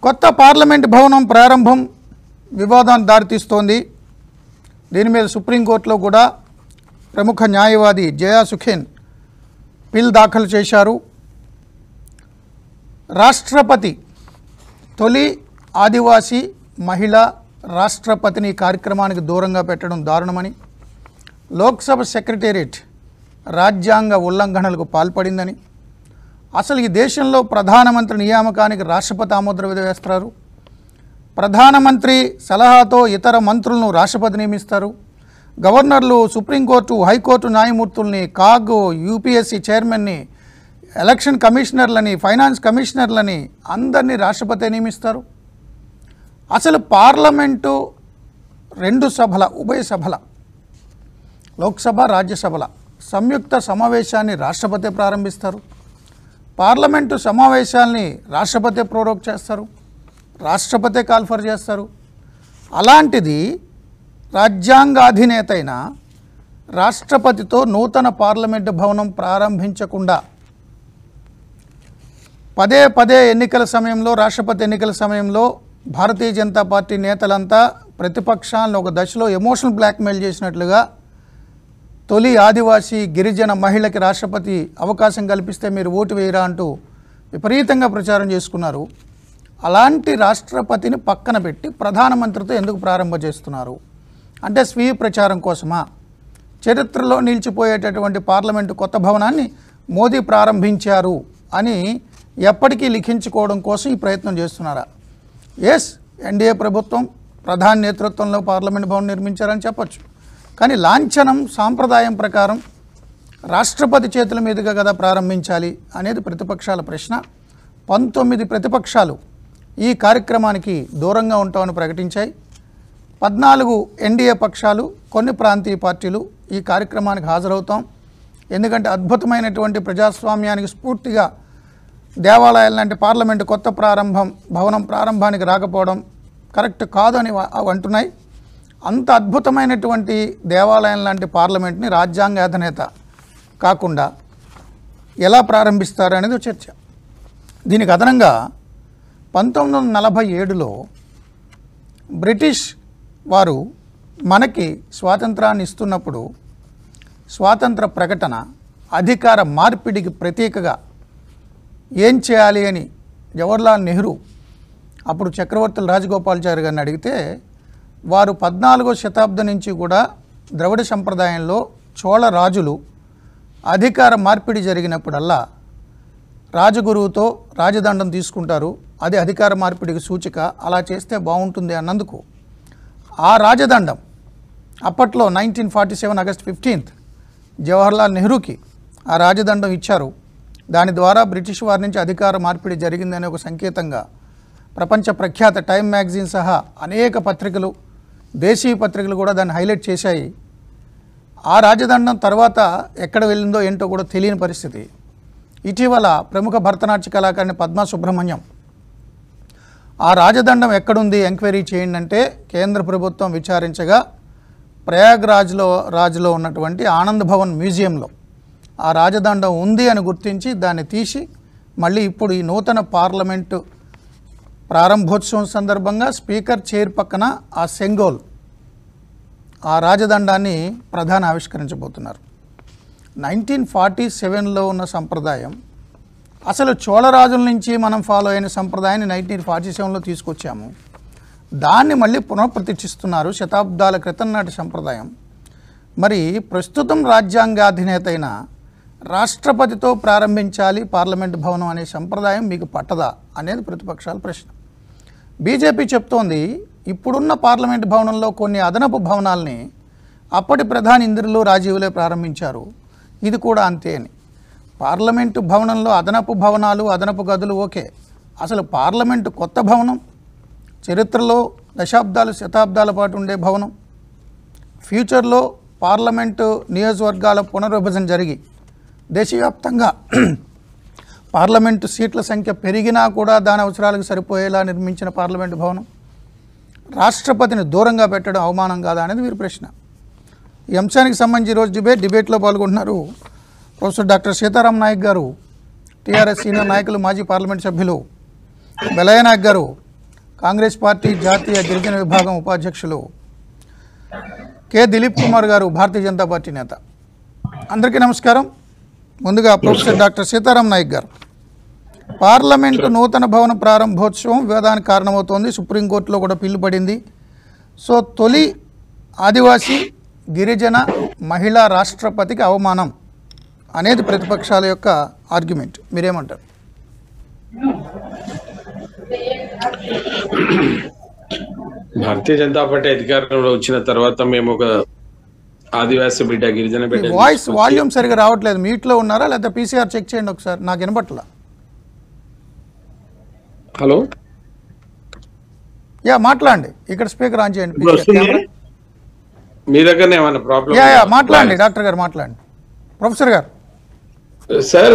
కొత్త పార్లమెంట్ భవనం ప్రారంభం వివాదానికి దారితీస్తోంది దీని మీద సుప్రీంకోర్టులో కూడా ప్రముఖ న్యాయవాది జయా సుఖేన్ పిల్ దాఖలు చేశారు రాష్ట్రపతి తొలి ఆదివాసీ మహిళ రాష్ట్రపతిని ఈ కార్యక్రమానికి దూరంగా పెట్టడం దారుణమని లోక్సభ సెక్రటేరియట్ రాజ్యాంగ ఉల్లంఘనలకు పాల్పడిందని అసలు ఈ దేశంలో ప్రధానమంత్రి నియామకానికి రాష్ట్రపతి ఆమోద్ర విధి వేస్తారు ప్రధానమంత్రి సలహాతో ఇతర మంత్రులను రాష్ట్రపతి నియమిస్తారు గవర్నర్లు సుప్రీంకోర్టు హైకోర్టు న్యాయమూర్తుల్ని కాగ్ యూపీఎస్సీ చైర్మన్ని ఎలక్షన్ కమిషనర్లని ఫైనాన్స్ కమిషనర్లని అందరినీ రాష్ట్రపతి నియమిస్తారు అసలు పార్లమెంటు రెండు సభల ఉభయ సభల లోక్సభ రాజ్యసభల సంయుక్త సమావేశాన్ని రాష్ట్రపతి ప్రారంభిస్తారు పార్లమెంటు సమావేశాల్ని రాష్ట్రపతి ప్రోరోక్ చేస్తారు రాష్ట్రపతి కాల్ఫర్ చేస్తారు అలాంటిది రాజ్యాంగాధినేత అయిన రాష్ట్రపతితో నూతన పార్లమెంటు భవనం ప్రారంభించకుండా పదే పదే ఎన్నికల సమయంలో రాష్ట్రపతి ఎన్నికల సమయంలో భారతీయ జనతా పార్టీ నేతలంతా ప్రతిపక్షాలను ఒక దశలో ఎమోషనల్ బ్లాక్మెయిల్ చేసినట్లుగా తొలి ఆదివాసీ గిరిజన మహిళకి రాష్ట్రపతి అవకాశం కల్పిస్తే మీరు ఓటు వేయరా అంటూ విపరీతంగా ప్రచారం చేసుకున్నారు అలాంటి రాష్ట్రపతిని పక్కన పెట్టి ప్రధానమంత్రితో ఎందుకు ప్రారంభ చేస్తున్నారు అంటే స్వీయ ప్రచారం కోసమా చరిత్రలో నిలిచిపోయేటటువంటి పార్లమెంటు కొత్త భవనాన్ని మోదీ ప్రారంభించారు అని ఎప్పటికీ లిఖించుకోవడం కోసం ఈ ప్రయత్నం చేస్తున్నారా ఎస్ ఎన్డీఏ ప్రభుత్వం ప్రధాని నేతృత్వంలో పార్లమెంట్ భవన్ నిర్మించారని చెప్పొచ్చు కానీ లాంఛనం సాంప్రదాయం ప్రకారం రాష్ట్రపతి చేతుల మీదుగా కదా ప్రారంభించాలి అనేది ప్రతిపక్షాల ప్రశ్న పంతొమ్మిది ప్రతిపక్షాలు ఈ కార్యక్రమానికి దూరంగా ఉంటామని ప్రకటించాయి పద్నాలుగు ఎన్డీఏ పక్షాలు కొన్ని ప్రాంతీయ పార్టీలు ఈ కార్యక్రమానికి హాజరవుతాం ఎందుకంటే అద్భుతమైనటువంటి ప్రజాస్వామ్యానికి స్ఫూర్తిగా దేవాలయాల లాంటి పార్లమెంటు కొత్త ప్రారంభం భవనం ప్రారంభానికి రాకపోవడం కరెక్ట్ కాదు అని వా- అవి అంటున్నాయి అంత అద్భుతమైనటువంటి దేవాలయం లాంటి పార్లమెంట్ని రాజ్యాంగ అధినేత కాకుండా ఎలా ప్రారంభిస్తారు అనేది ఒక చర్చ దీనికి అదనంగా పంతొమ్మిది వందల నలభై ఏడులో బ్రిటిష్ వారు మనకి స్వాతంత్రాన్ని ఇస్తున్నప్పుడు స్వాతంత్ర ప్రకటన అధికార మార్పిడికి ప్రతీకగా ఏం చేయాలి అని జవహర్లాల్ నెహ్రూ అప్పుడు చక్రవర్తులు రాజగోపాల్చారి గారిని అడిగితే వారు పద్నాలుగో శతాబ్దం నుంచి కూడా ద్రవిడ సంప్రదాయంలో చోళ రాజులు అధికార మార్పిడి జరిగినప్పుడల్లా రాజగురువుతో రాజదండం తీసుకుంటారు అది అధికార మార్పిడికి సూచిక అలా చేస్తే బాగుంటుంది అన్నందుకు ఆ రాజదండం అప్పట్లో nineteen forty seven August fifteenth Jawaharlal నెహ్రూకి ఆ రాజదండం ఇచ్చారు దాని ద్వారా బ్రిటిష్ వారి నుంచి అధికార మార్పిడి జరిగిందనే ఒక సంకేతంగా ప్రపంచ ప్రఖ్యాత టైమ్ మ్యాగజైన్ సహా అనేక పత్రికలు దేశీయ పత్రికలు కూడా దాన్ని హైలైట్ చేశాయి ఆ రాజదండం తర్వాత ఎక్కడ వెళ్ళిందో ఏంటో కూడా తెలియని పరిస్థితి ఇటీవల ప్రముఖ భరతనాట్య కళాకారిణి పద్మా సుబ్రహ్మణ్యం ఆ రాజదండం ఎక్కడుంది ఎంక్వైరీ చేయండి అంటే కేంద్ర ప్రభుత్వం విచారించగా ప్రయాగ్రాజ్లో రాజ్లో ఉన్నటువంటి ఆనంద్ భవన్ మ్యూజియంలో ఆ రాజదండం ఉంది అని గుర్తించి దాన్ని తీసి మళ్ళీ ఇప్పుడు ఈ నూతన పార్లమెంటు ప్రారంభోత్సవం సందర్భంగా స్పీకర్ చైర్ పక్కన ఆ సెంగోల్ ఆ రాజదండాన్ని ప్రధాని ఆవిష్కరించబోతున్నారు నైన్టీన్ ఫార్టీ సెవెన్లో ఉన్న సంప్రదాయం అసలు చోళరాజుల నుంచి మనం ఫాలో అయిన సంప్రదాయాన్ని నైన్టీన్ ఫార్టీ సెవెన్లో తీసుకొచ్చాము దాన్ని మళ్ళీ పునఃప్రతిష్ఠిస్తున్నారు శతాబ్దాల క్రితం నాటి సంప్రదాయం మరి ప్రస్తుతం రాజ్యాంగాధినేత అయిన రాష్ట్రపతితో ప్రారంభించాలి పార్లమెంట్ భవనం అనే సంప్రదాయం మీకు పట్టదా అనేది ప్రతిపక్షాల ప్రశ్న బీజేపీ చెప్తోంది ఇప్పుడున్న పార్లమెంట్ భవనంలో కొన్ని అదనపు భవనాల్ని అప్పటి ప్రధాని ఇందిరలు రాజీవులే ప్రారంభించారు ఇది కూడా అంతే అని పార్లమెంటు భవనంలో అదనపు భవనాలు అదనపు గదులు ఓకే అసలు పార్లమెంటు కొత్త భవనం చరిత్రలో దశాబ్దాలు శతాబ్దాల పాటు ఉండే భవనం ఫ్యూచర్లో పార్లమెంటు నియోజకవర్గాల పునర్విభజన జరిగి దేశవ్యాప్తంగా పార్లమెంటు సీట్ల సంఖ్య పెరిగినా కూడా దాని అవసరాలకు సరిపోయేలా నిర్మించిన పార్లమెంటు భవనం రాష్ట్రపతిని దూరంగా పెట్టడం అవమానం కాదా అనేది వీరి ప్రశ్న ఈ అంశానికి సంబంధించి ఈరోజు డిబేట్ డిబేట్లో పాల్గొంటున్నారు ప్రొఫెసర్ డాక్టర్ సీతారాం నాయక్ గారు టీఆర్ఎస్ సీనియర్ నాయకులు మాజీ పార్లమెంట్ సభ్యులు బెలయ్య నాయక్ గారు కాంగ్రెస్ పార్టీ జాతీయ గిరిజన విభాగం ఉపాధ్యక్షులు కె దిలీప్ కుమార్ గారు భారతీయ జనతా పార్టీ నేత అందరికీ నమస్కారం ముందుగా ప్రొఫెసర్ డాక్టర్ సీతారాం నాయక్ గారు పార్లమెంటు నూతన భవన ప్రారంభోత్సవం వివాదానికి కారణమవుతోంది సుప్రీంకోర్టులో కూడా పిల్లు పడింది సో తొలి ఆదివాసీ గిరిజన మహిళా రాష్ట్రపతికి అవమానం అనేది ప్రతిపక్షాల యొక్క ఆర్గ్యుమెంట్ మీరేమంటారు భారతీయ జనతా పార్టీ అధికారంలో వచ్చిన తర్వాత మేము ఒక ఆదివాసీ బిడ్డ గిరిజన బిడ్డ వాయిస్ వాల్యూమ్ సరిగా రావట్లేదు మీట్లో ఉన్నారా లేదా పీసీఆర్ చెక్ చేయండి ఒకసారి నాకు వినపట్ల హలో యా మాట్లాడండి ఇక్కడ స్పీకర్ ఆన్ చేయండి ఇప్పుడు PCR వస్తుంది కెమెరా. మీ దగ్గరనే ఏమైనా ప్రాబ్లం యా యా మాట్లాడండి డాక్టర్ గారు మాట్లాడండి ప్రొఫెసర్ గారు సార్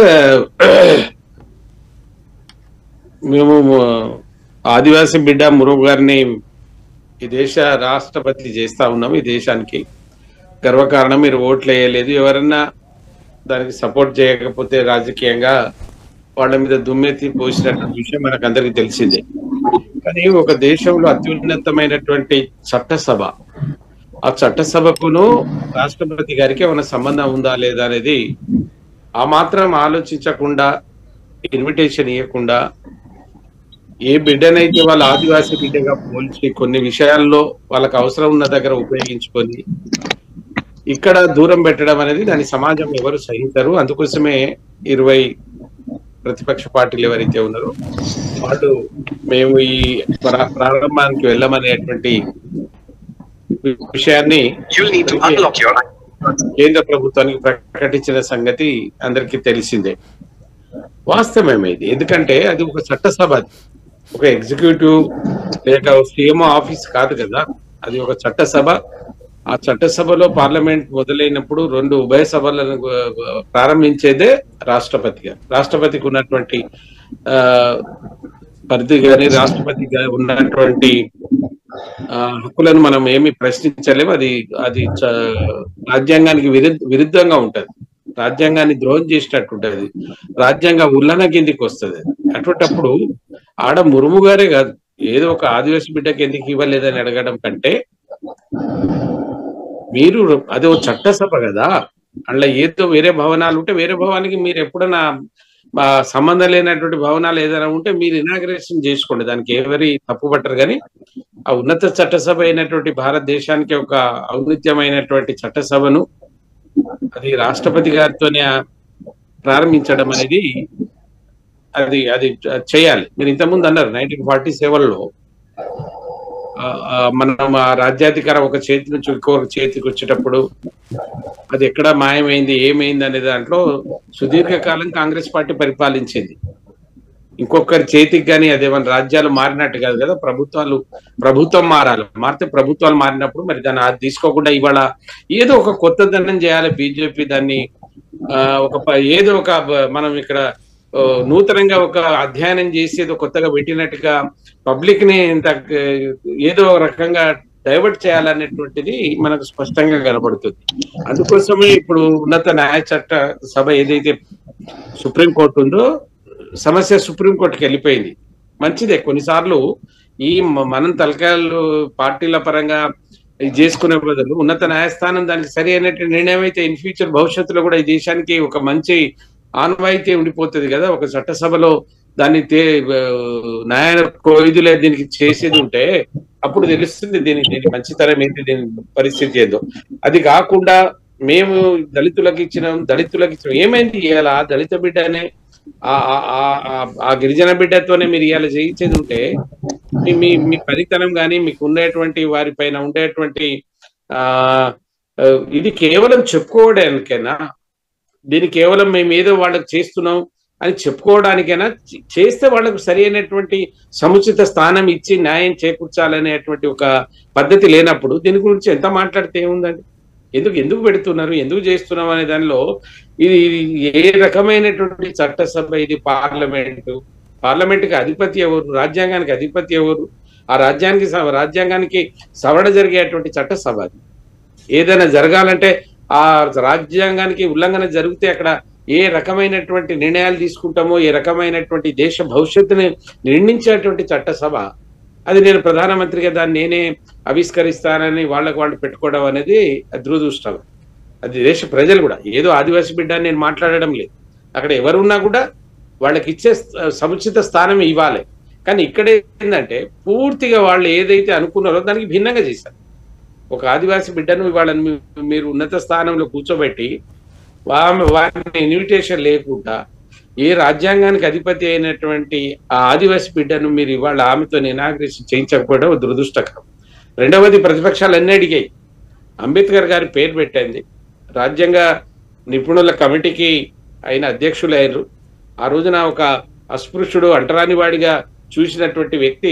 మేము ఆదివాసీ బిడ్డ మురుగు గారిని ఈ దేశ రాష్ట్రపతి చేస్తా ఉన్నాం ఈ దేశానికి గర్వకారణం మీరు ఓట్లు వేయలేదు ఎవరన్నా దానికి సపోర్ట్ చేయకపోతే రాజకీయంగా వాళ్ళ మీద దుమ్మెత్తి పోసినటువంటి విషయం మనకు అందరికీ తెలిసిందే కానీ ఒక దేశంలో అత్యున్నతమైనటువంటి చట్టసభ ఆ చట్టసభకును రాష్ట్రపతి గారికి ఏమైనా సంబంధం ఉందా లేదా అనేది ఆ మాత్రం ఆలోచించకుండా ఇన్విటేషన్ ఇవ్వకుండా ఏ బిడ్డనైతే వాళ్ళ ఆదివాసీ బిడ్డగా పోల్చి కొన్ని విషయాల్లో వాళ్ళకి అవసరం ఉన్న దగ్గర ఉపయోగించుకొని ఇక్కడ దూరం పెట్టడం అనేది దాని సమాజం ఎవరు సహించరు అందుకోసమే ఇరవై ప్రతిపక్ష పార్టీలు ఎవరైతే ఉన్నారో వాళ్ళు మేము ఈ ప్రా- ప్రారంభానికి వెళ్ళమనేటువంటి విషయాన్ని You'll need to unlock your కేంద్ర ప్రభుత్వానికి ప్రకటించిన సంగతి అందరికీ తెలిసిందే వాస్తవమే ఇది ఎందుకంటే అది ఒక చట్టసభ అది. ఒక ఎగ్జిక్యూటివ్ లేక సీఎం ఆఫీస్ కాదు కదా అది ఒక చట్టసభ ఆ చట్టసభలో పార్లమెంట్ మొదలైనప్పుడు రెండు ఉభయ సభలను ఆ, ప్రారంభించేదే రాష్ట్రపతిగా రాష్ట్రపతికి ఉన్నటువంటి ఆ పరిధి కానీ రాష్ట్రపతిగా ఉన్నటువంటి ఆ, హక్కులను మనం ఏమి ప్రశ్నించలేము అది అది చ- రాజ్యాంగానికి విరుద్ధ విరుద్ధంగా ఉంటది రాజ్యాంగాన్ని ద్రోహం చేసినట్టు ఉంటది రాజ్యాంగ ఉల్లంఘన కిందికి వస్తుంది అటువంటప్పుడు ఆడ మురుము గారే కాదు ఏదో ఒక ఆదివాసి బిడ్డకి ఎందుకు ఇవ్వలేదని అడగడం కంటే మీరు అది ఒక చట్టసభ కదా అందులో ఏదో వేరే భవనాలు ఉంటే వేరే భవనానికి మీరు ఎప్పుడైనా మా సంబంధం లేనటువంటి భవనాలు ఏదైనా ఉంటే మీరు ఇనాగ్రేషన్ చేసుకోండి దానికి ఎవరి తప్పు పట్టరు కానీ ఆ ఉన్నత చట్టసభ అయినటువంటి భారతదేశానికి ఒక ఔన్నత్యమైనటువంటి చట్టసభను అది రాష్ట్రపతి గారితోనే ప్రారంభించడం అనేది అది అది చేయాలి మీరు ఇంతకుముందు అన్నారు నైన్టీన్ ఫార్టీ సెవెన్ లో ఆ, ఆ, మనం ఆ రాజ్యాధికారం ఒక చేతి నుంచి ఇంకొక చేతికి వచ్చేటప్పుడు అది ఎక్కడ మాయమైంది ఏమైంది అనే దాంట్లో సుదీర్ఘకాలం కాంగ్రెస్ పార్టీ పరిపాలించింది ఇంకొకరి చేతికి కానీ అదేమన్నా రాజ్యాలు మారినట్టు కాదు కదా ప్రభుత్వాలు ప్రభుత్వం మారాలి మారితే ప్రభుత్వాలు మారినప్పుడు మరి దాన్ని అది తీసుకోకుండా ఇవాళ ఏదో ఒక కొత్త దండం చేయాలి బీజేపీ దాన్ని ఆ, ఒక ప- ఏదో ఒక బ- మనం ఇక్కడ ఆ, నూతనంగా ఒక అధ్యయనం చేసి ఏదో కొత్తగా పెట్టినట్టుగా పబ్లిక్ ని ఇంత ఆ, ఏదో ఒక రకంగా డైవర్ట్ చేయాలనేటువంటిది మనకు స్పష్టంగా కనబడుతుంది అందుకోసమే ఇప్పుడు ఉన్నత న్యాయ చట్ట సభ ఏదైతే సుప్రీం కోర్టు ఉందో సమస్య సుప్రీం కోర్టుకి వెళ్ళిపోయింది మంచిదే కొన్నిసార్లు ఈ మ- మనం తలకాయలు పార్టీల పరంగా ఇది చేసుకునే బదులు ఉన్నత న్యాయస్థానం దానికి సరి అయినటువంటి నిర్ణయం అయితే ఇన్ ఫ్యూచర్ భవిష్యత్తులో కూడా ఈ దేశానికి ఒక మంచి ఆనవాయితీ ఉండిపోతుంది కదా ఒక చట్టసభలో దాన్ని తే ఆ, న్యాయ కోయిదులే దీనికి చేసేది ఉంటే అప్పుడు తెలుస్తుంది దీని దీని మంచితనం ఏంటి దీని పరిస్థితి ఏదో అది కాకుండా మేము దళితులకు ఇచ్చినాం దళితులకు ఇచ్చినాం ఏమైంది ఇవాళ ఆ దళిత బిడ్డనే ఆ- ఆ- ఆ- ఆ- ఆ గిరిజన బిడ్డతోనే మీరు ఇవాళ చేయించేది ఉంటే మీ మీ మీ పనితనం కానీ మీకు ఉండేటువంటి వారి పైన ఉండేటువంటి ఆ ఆ, ఇది కేవలం చెప్పుకోవడానికైనా దీన్ని కేవలం మేము ఏదో వాళ్ళకి చేస్తున్నాం అని చెప్పుకోవడానికైనా చే- చేస్తే వాళ్ళకు సరి అయినటువంటి సముచిత స్థానం ఇచ్చి న్యాయం చేకూర్చాలనేటువంటి ఒక పద్ధతి లేనప్పుడు దీని గురించి ఎంత మాట్లాడితే ఏముందండి ఎందుకు ఎందుకు పెడుతున్నారు ఎందుకు చేస్తున్నాం అనే దానిలో ఇది ఇది ఏ రకమైనటువంటి చట్టసభ ఇది పార్లమెంటు పార్లమెంట్కి అధిపతి ఎవరు రాజ్యాంగానికి అధిపతి ఎవరు ఆ రాజ్యానికి స- రాజ్యాంగానికి సవరణ జరిగేటువంటి చట్టసభ అది ఏదైనా జరగాలంటే ఆ రాజ్యాంగానికి ఉల్లంఘన జరిగితే అక్కడ ఏ రకమైనటువంటి నిర్ణయాలు తీసుకుంటామో ఏ రకమైనటువంటి దేశ భవిష్యత్తుని నిర్ణయించేటువంటి చట్టసభ అది నేను ప్రధానమంత్రిగా దాన్ని నేనే ఆవిష్కరిస్తానని వాళ్ళకు వాళ్ళు పెట్టుకోవడం అనేది దురదృష్టం అది దేశ ప్రజలు కూడా ఏదో ఆదివాసీ బిడ్డ అని నేను మాట్లాడడం లేదు అక్కడ ఎవరున్నా కూడా వాళ్ళకి ఇచ్చే స్థ- సముచిత స్థానం ఇవ్వాలి కానీ ఇక్కడ ఏంటంటే పూర్తిగా వాళ్ళు ఏదైతే అనుకున్నారో దానికి భిన్నంగా చేశారు ఒక ఆదివాసీ బిడ్డను వాళ్ళని మీ- మీరు ఉన్నత స్థానంలో కూర్చోబెట్టి ఆమె వారిని ఇన్విటేషన్ లేకుండా ఏ రాజ్యాంగానికి అధిపతి అయినటువంటి ఆ ఆదివాసీ బిడ్డను మీరు ఇవాళ ఆమెతో ఇనాగ్రేషన్ చేయించకపోవడం దురదృష్టకరం రెండవది ప్రతిపక్షాలు అన్నీ అడిగాయి అంబేద్కర్ గారి పేరు పెట్టింది రాజ్యాంగ నిపుణుల కమిటీకి ఆయన అధ్యక్షులు అయ్యారు ఆ రోజున ఒక అస్పృశ్యుడు అంటరాని వాడిగా చూసినటువంటి వ్యక్తి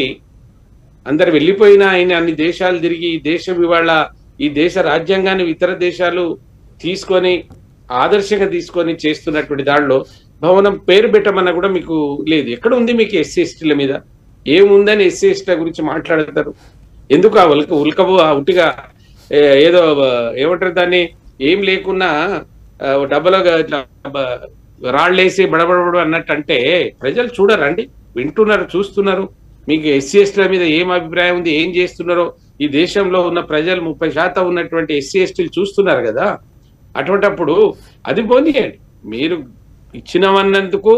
అందరు వెళ్ళిపోయినా ఆయన అన్ని దేశాలు తిరిగి ఈ దేశం ఇవాళ ఈ దేశ రాజ్యాంగాన్ని ఇతర దేశాలు తీసుకొని ఆదర్శంగా తీసుకొని చేస్తున్నటువంటి దానిలో భవనం పేరు పెట్టమన్నా కూడా మీకు లేదు ఎక్కడ ఉంది మీకు ఎస్సీ ఎస్టీల మీద ఏముందని ఎస్సీ ఎస్టీల గురించి మాట్లాడతారు ఎందుకు ఆ ఉల్క ఉల్కబు ఆ ఉట్టిగా ఏ- ఏదో ఆ, ఏమంటారు దాన్ని ఏం లేకున్నా ఆ, డబ్బలో ఇట్లా బ- రాళ్ళేసి బడబడబడు అన్నట్టు అంటే ప్రజలు చూడరండి వింటున్నారు చూస్తున్నారు మీకు ఎస్సీ ఎస్టీల మీద ఏం అభిప్రాయం ఉంది ఏం చేస్తున్నారో ఈ దేశంలో ఉన్న ప్రజలు ముప్పై శాతం ఉన్నటువంటి ఎస్సీ ఎస్టీలు చూస్తున్నారు కదా అటువంటప్పుడు అది పోనీయండి మీరు ఇచ్చినవన్నందుకు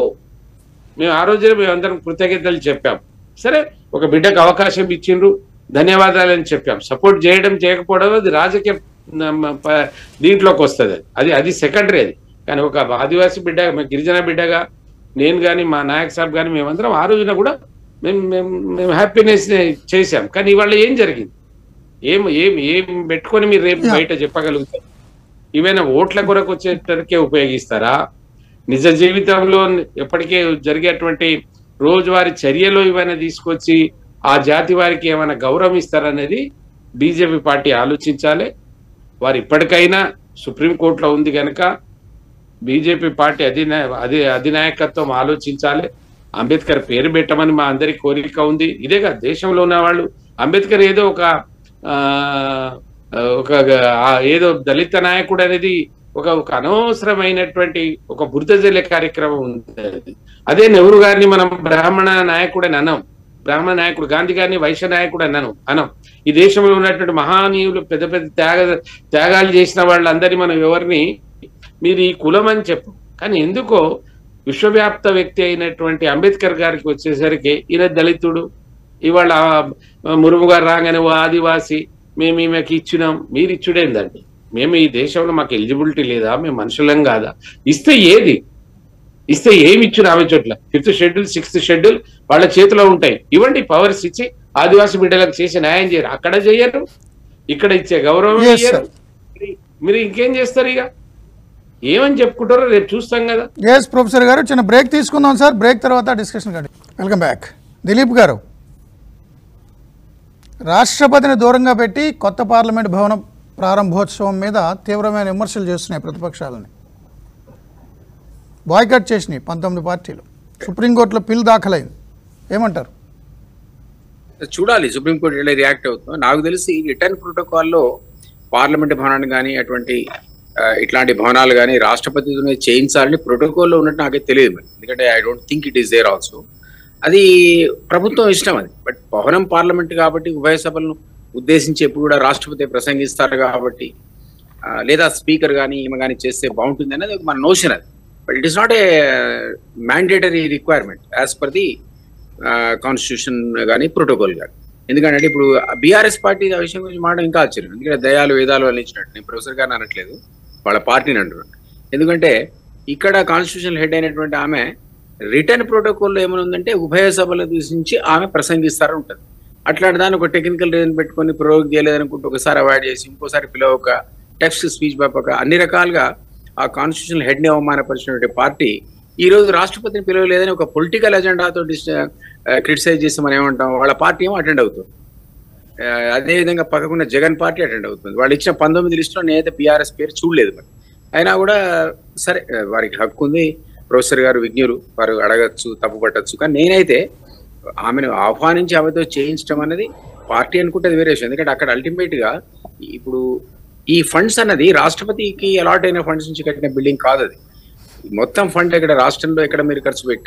మేము ఆ రోజున మేము అందరం కృతజ్ఞతలు చెప్పాం సరే ఒక బిడ్డకు అవకాశం ఇచ్చిండ్రు ధన్యవాదాలని చెప్పాం సపోర్ట్ చేయడం చేయకపోవడం అది రాజకీయ మ, ప- దీంట్లోకి వస్తుంది అది అది అది సెకండరీ అది కానీ ఒక ఆదివాసీ బిడ్డ మా గిరిజన బిడ్డగా నేను కానీ మా నాయక్ సాబ్ కానీ మేమందరం ఆ రోజున కూడా మేము మేము మేము హ్యాపీనెస్ చేశాం కానీ ఇవాళ ఏం జరిగింది ఏం ఏం ఏం పెట్టుకొని మీరు రేపు Yeah. బయట చెప్పగలుగుతారు ఇవైనా ఓట్ల కొరకు వచ్చేటరికే ఉపయోగిస్తారా నిజ జీవితంలో ఎప్పటికే జరిగేటువంటి రోజువారి చర్యలు ఏమైనా తీసుకొచ్చి ఆ జాతి వారికి ఏమైనా గౌరవం ఇస్తారనేది బీజేపీ పార్టీ ఆలోచించాలి వారు ఇప్పటికైనా సుప్రీంకోర్టులో ఉంది కనుక బీజేపీ పార్టీ అధినా అధి అధినాయకత్వం ఆలోచించాలి అంబేద్కర్ పేరు పెట్టమని మా అందరి కోరిక ఉంది ఇదే కాదు దేశంలో ఉన్న వాళ్ళు అంబేద్కర్ ఏదో ఒక ఆ, ఒక ఆ, ఏదో దళిత నాయకుడు అనేది ఒక ఒక అనవసరమైనటువంటి ఒక బురద జల్లే కార్యక్రమం ఉంది అది. అదే నెహ్రూ గారిని మనం బ్రాహ్మణ నాయకుడు అని అనం బ్రాహ్మణ నాయకుడు గాంధీ గారిని వైశ్య నాయకుడు అన్నాను అనం ఈ దేశంలో ఉన్నటువంటి మహానీయులు పెద్ద పెద్ద త్యాగ త్యాగాలు చేసిన వాళ్ళందరినీ మనం ఎవరిని మీరు ఈ కులం అని చెప్పు కానీ ఎందుకో విశ్వవ్యాప్త వ్యక్తి అయినటువంటి అంబేద్కర్ గారికి వచ్చేసరికి ఈయన దళితుడు ఇవాళ ఆ, మురుము గారు రాగానే ఓ ఆదివాసి మేము ఈమెకి ఇచ్చినాం మీరు ఇచ్చుడేందండి మేము ఈ దేశంలో మాకు ఎలిజిబిలిటీ లేదా మేము మనుషులం కాదా ఇస్తే ఏది ఇస్తే ఏమి ఇచ్చిన ఆమె చోట్ల ఫిఫ్త్ షెడ్యూల్ సిక్స్త్ షెడ్యూల్ వాళ్ళ చేతిలో ఉంటాయి ఇవ్వండి పవర్స్ ఇచ్చి ఆదివాసి బిడ్డలకు చేసి న్యాయం చేయరు అక్కడ చేయరు ఇక్కడ ఇచ్చే గౌరవం Yes, ఇయ్యరు మీరు ఇంకేం చేస్తారు ఇక ఏమని చెప్పుకుంటారో రేపు చూస్తాం కదా ఎస్ ప్రొఫెసర్ గారు చిన్న బ్రేక్ తీసుకుందాం సార్ బ్రేక్ తర్వాత డిస్కషన్ కండి వెల్కమ్ బ్యాక్ దిలీప్ గారు రాష్ట్రపతిని దూరంగా పెట్టి కొత్త పార్లమెంట్ భవనం ప్రారంభోత్సవం మీద తీవ్రమైన విమర్శలు చేస్తున్నాయి ప్రతిపక్షాలని బాయ్కట్ చేసినాయి పంతొమ్మిది పార్టీలు సుప్రీంకోర్టులో పిల్ దాఖలైంది ఏమంటారు చూడాలి సుప్రీంకోర్టు ఎలా రియాక్ట్ అవుతుందో నాకు తెలిసి రిటర్న్ ప్రోటోకాల్లో పార్లమెంట్ భవనాన్ని కానీ అటువంటి ఆ, ఇట్లాంటి భవనాలు కానీ రాష్ట్రపతితోనే చేయించాలని ప్రోటోకాల్లో ఉన్నట్టు నాకైతే తెలియదు మరి ఎందుకంటే I don't think it is there also అది ప్రభుత్వం ఇష్టం అది బట్ భవనం పార్లమెంట్ కాబట్టి ఉభయ సభలను ఉద్దేశించి ఎప్పుడు కూడా రాష్ట్రపతి ప్రసంగిస్తారు కాబట్టి ఆ, లేదా స్పీకర్ కానీ ఈమె కానీ చేస్తే బాగుంటుంది అనేది ఒక మన నోషన్ అది but it is not a mandatory requirement as per the constitution కానీ ప్రోటోకాల్ కానీ ఎందుకంటే ఇప్పుడు బీఆర్ఎస్ పార్టీ ఆ విషయం గురించి మాట ఇంకా ఆశ్చర్యం ఎందుకంటే దయాలు వేదాలు వాళ్ళు ఇచ్చినట్టు నేను ప్రొఫెసర్ గారిని అనట్లేదు వాళ్ళ పార్టీని అంటున్నాను ఎందుకంటే ఇక్కడ కాన్స్టిట్యూషన్ హెడ్ అయినటువంటి ఆమె రిటర్న్ ప్రోటోకాల్లో ఏమైనా ఉందంటే ఉభయ సభల దూషించి ఆమె ప్రసంగిస్తారు ఉంటుంది అట్లాంటి దాన్ని ఒక టెక్నికల్ రీజన్ పెట్టుకొని ప్రయోగం చేయలేదనుకుంటే ఒకసారి అవాయిడ్ చేసి ఇంకోసారి పిలవక టెక్స్ట్ స్పీచ్ పంపక అన్ని రకాలుగా ఆ కాన్స్టిట్యూషన్ హెడ్ ని అవమానపరిచినటువంటి పార్టీ ఈ రోజు రాష్ట్రపతిని పిలవలేదని ఒక పొలిటికల్ ఎజెండాతో క్రిటిసైజ్ చేసి మనం ఏమంటాం వాళ్ళ పార్టీ ఏమో అటెండ్ అవుతుంది ఆ, అదేవిధంగా పక్కకున్న జగన్ పార్టీ అటెండ్ అవుతుంది వాళ్ళు ఇచ్చిన పంతొమ్మిది లిస్టులో నేనైతే బీఆర్ఎస్ పేరు చూడలేదు మరి అయినా కూడా సరే ఆ, వారికి హక్కు ఉంది ప్రొఫెసర్ గారు విజ్ఞులు వారు అడగచ్చు తప్పు పట్టచ్చు కానీ నేనైతే ఆమెను ఆహ్వానించి ఆమెతో చేయించడం అనేది పార్టీ అనుకుంటే అది వేరే విషయం ఎందుకంటే అక్కడ అల్టిమేట్ గా ఇప్పుడు ఈ ఫండ్స్ అన్నది రాష్ట్రపతికి అలాట్ అయిన ఫండ్స్ నుంచి కట్టిన బిల్డింగ్ కాదు అది మొత్తం ఫండ్ ఇక్కడ రాష్ట్రంలో ఎక్కడ మీరు ఖర్చు పెట్టినా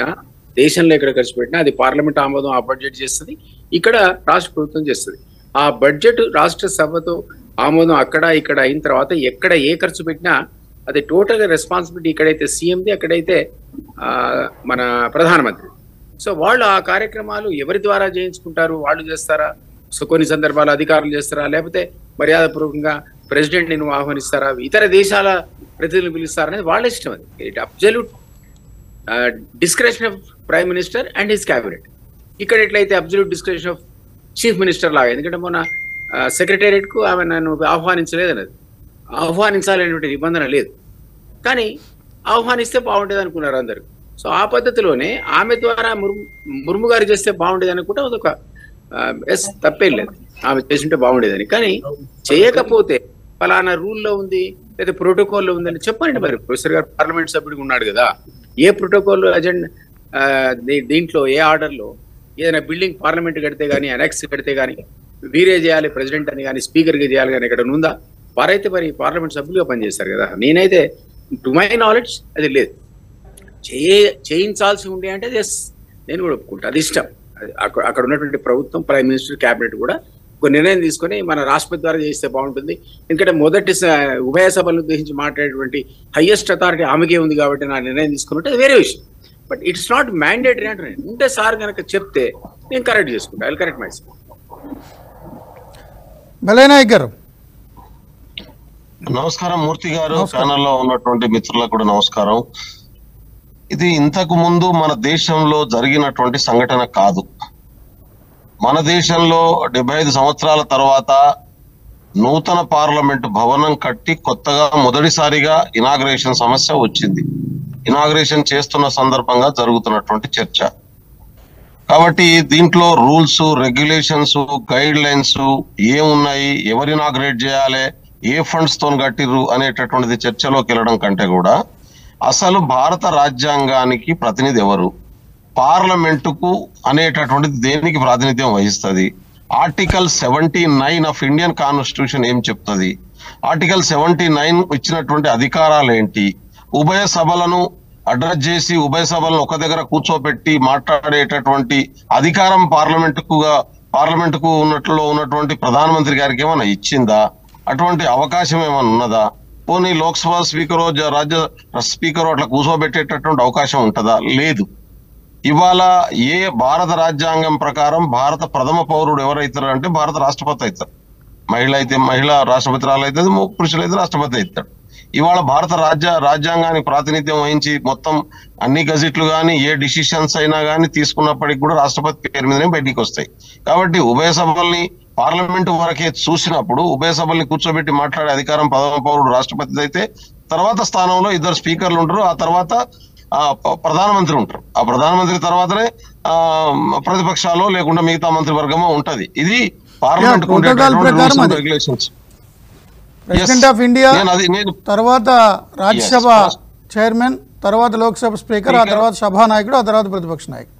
దేశంలో ఎక్కడ ఖర్చు పెట్టినా అది పార్లమెంట్ ఆమోదం ఆ బడ్జెట్ చేస్తుంది ఇక్కడ రాష్ట్ర ప్రభుత్వం చేస్తుంది ఆ బడ్జెట్ రాష్ట్ర సభతో ఆమోదం అక్కడ ఇక్కడ అయిన తర్వాత ఎక్కడ ఏ ఖర్చు పెట్టినా అది టోటల్ రెస్పాన్సిబిలిటీ ఇక్కడైతే సీఎంది అక్కడైతే ఆ, మన ప్రధానమంత్రి సో వాళ్ళు ఆ కార్యక్రమాలు ఎవరి ద్వారా చేయించుకుంటారు వాళ్ళు చేస్తారా సో కొన్ని సందర్భాలు అధికారులు చేస్తారా లేకపోతే మర్యాదపూర్వకంగా ప్రెసిడెంట్ ని ఆహ్వానిస్తారా ఇతర దేశాల ప్రతినిధులు పిలుస్తారా అనేది వాళ్ళ ఇష్టం అది it absolute description of prime minister and his cabinet ఇక్కడ ఎట్లయితే absolute description of chief minister లాగా ఎందుకంటే మొన్న సెక్రటేరియట్ కు ఆమె నన్ను ఆహ్వానించలేదు అన్నది ఆహ్వానించాలనేటువంటి నిబంధన లేదు కానీ ఆహ్వానిస్తే బాగుండేది అనుకున్నారు అందరు సో ఆ పద్ధతిలోనే ఆమె ద్వారా ముర్ము ముర్ము గారు చేస్తే బాగుండేది అనుకుంటే అదొక ఎస్ తప్పేం లేదు ఆమె చేసింటే బాగుండేదని కానీ చేయకపోతే ఫలానా రూల్లో ఉంది లేదా ప్రోటోకాల్లో ఉందని చెప్పండి మరి ప్రొఫెసర్ గారు పార్లమెంట్ సభ్యుడిగా ఉన్నాడు కదా ఏ ప్రోటోకాల్ అజెండా దీంట్లో ఏ ఆర్డర్లో ఏదైనా బిల్డింగ్ పార్లమెంట్ కడితే కానీ అనెక్స్ కడితే కానీ వీరే చేయాలి ప్రెసిడెంట్ అని కానీ స్పీకర్గా చేయాలి కానీ ఇక్కడ ఉందా వారైతే మరి పార్లమెంట్ సభ్యులుగా పనిచేస్తారు కదా నేనైతే టు మై నాలెడ్జ్ అది లేదు చేయ చేయించాల్సి ఉండే అంటే ఎస్ నేను కూడా ఒప్పుకుంటా అది ఇష్టం అది అక్కడ అక్కడ ఉన్నటువంటి ప్రభుత్వం ప్రైమ్ మినిస్టర్ క్యాబినెట్ కూడా ఒక నిర్ణయం తీసుకొని మన రాష్ట్రపతి ద్వారా చేస్తే బాగుంటుంది ఎందుకంటే మొదటి స- ఉభయ సభలను ఉద్దేశించి మాట్లాడేటువంటి హైయెస్ట్ అథారిటీ ఆమెకే ఉంది కాబట్టి నా నిర్ణయం తీసుకున్నట్టు అది వేరే విషయం బట్ ఇట్స్ నాట్ మ్యాండేటరీ అంటున్నాను ఉంటే సార్ కనుక చెప్తే నేను కరెక్ట్ చేసుకుంటా ఐ కరెక్ట్ మై బలైనాయక్ గారు నమస్కారం మూర్తి గారు నమస్కారం. ఛానల్ లో ఉన్నటువంటి మిత్రులకు కూడా నమస్కారం ఇది ఇంతకు ముందు మన దేశంలో జరిగినటువంటి సంఘటన కాదు మన దేశంలో డెబ్బై ఐదు సంవత్సరాల తర్వాత నూతన పార్లమెంట్ భవనం కట్టి కొత్తగా మొదటిసారిగా ఇనాగ్రేషన్ సమస్య వచ్చింది ఇనాగ్రేషన్ చేస్తున్న సందర్భంగా జరుగుతున్నటువంటి చర్చ కాబట్టి దీంట్లో రూల్స్ రెగ్యులేషన్స్ గైడ్ లైన్స్ ఏమున్నాయి ఎవరు ఇనాగ్రేట్ చేయాలి ఏ ఫండ్స్ తో కట్టిర్రు అనేటటువంటిది చర్చలోకి వెళ్ళడం కంటే కూడా అసలు భారత రాజ్యాంగానికి ప్రతినిధి ఎవరు పార్లమెంటుకు అనేటటువంటిది దేనికి ప్రాతినిధ్యం వహిస్తుంది article seventy nine of Indian constitution ఏం చెప్తుంది ఆర్టికల్ సెవెంటీ నైన్ ఇచ్చినటువంటి అధికారాలు ఏంటి ఉభయ సభలను అడ్రస్ చేసి ఉభయ సభలను ఒక దగ్గర కూర్చోపెట్టి మాట్లాడేటటువంటి అధికారం పార్లమెంటుకుగా పార్లమెంటుకు ఉన్నట్లో ఉన్నటువంటి ప్రధానమంత్రి గారికి ఏమైనా ఇచ్చిందా అటువంటి అవకాశం ఏమైనా ఉన్నదా పోనీ లోక్సభ స్పీకర్ రాజ్య స్పీకర్ అట్లా కూర్చోబెట్టేటటువంటి అవకాశం ఉంటుందా లేదు ఇవాళ ఏ భారత రాజ్యాంగం ప్రకారం భారత ప్రథమ పౌరుడు ఎవరైతారు అంటే భారత రాష్ట్రపతి అవుతారు మహిళ అయితే మహిళ రాష్ట్రపతిరాలు అవుతుంది పురుషులు అయితే రాష్ట్రపతి అవుతాడు ఇవాళ భారత రాజ్య రాజ్యాంగానికి ప్రాతినిధ్యం వహించి మొత్తం అన్ని గజెట్లు కానీ ఏ డిసిషన్స్ అయినా కానీ తీసుకున్నప్పటికి కూడా రాష్ట్రపతి పేరు మీదనే బయటికి వస్తాయి కాబట్టి ఉభయ సభల్ని పార్లమెంటు వరకే చూసినప్పుడు ఉభయ సభల్ని కూర్చోబెట్టి మాట్లాడే అధికారం ప్రథమ పౌరుడు రాష్ట్రపతి అయితే తర్వాత స్థానంలో ఇద్దరు స్పీకర్లు ఉంటారు ఆ తర్వాత ఆ ప- ప్రధానమంత్రి ఉంటారు ఆ ప్రధానమంత్రి తర్వాతనే ఆ ప్రతిపక్షాలు లేకుండా మిగతా మంత్రివర్గమో ఉంటది ఇది పార్లమెంట్ protocol ప్రకారం అది. రెగ్యులేషన్స్ ప్రెసిడెంట్ ఆఫ్ ఇండియా నేను అది నేను తర్వాత రాజ్యసభ Yes. చైర్మన్ తర్వాత లోక్సభ స్పీకర్ ఆ Speaker. తర్వాత సభానాయకుడు ఆ తర్వాత ప్రతిపక్ష నాయకుడు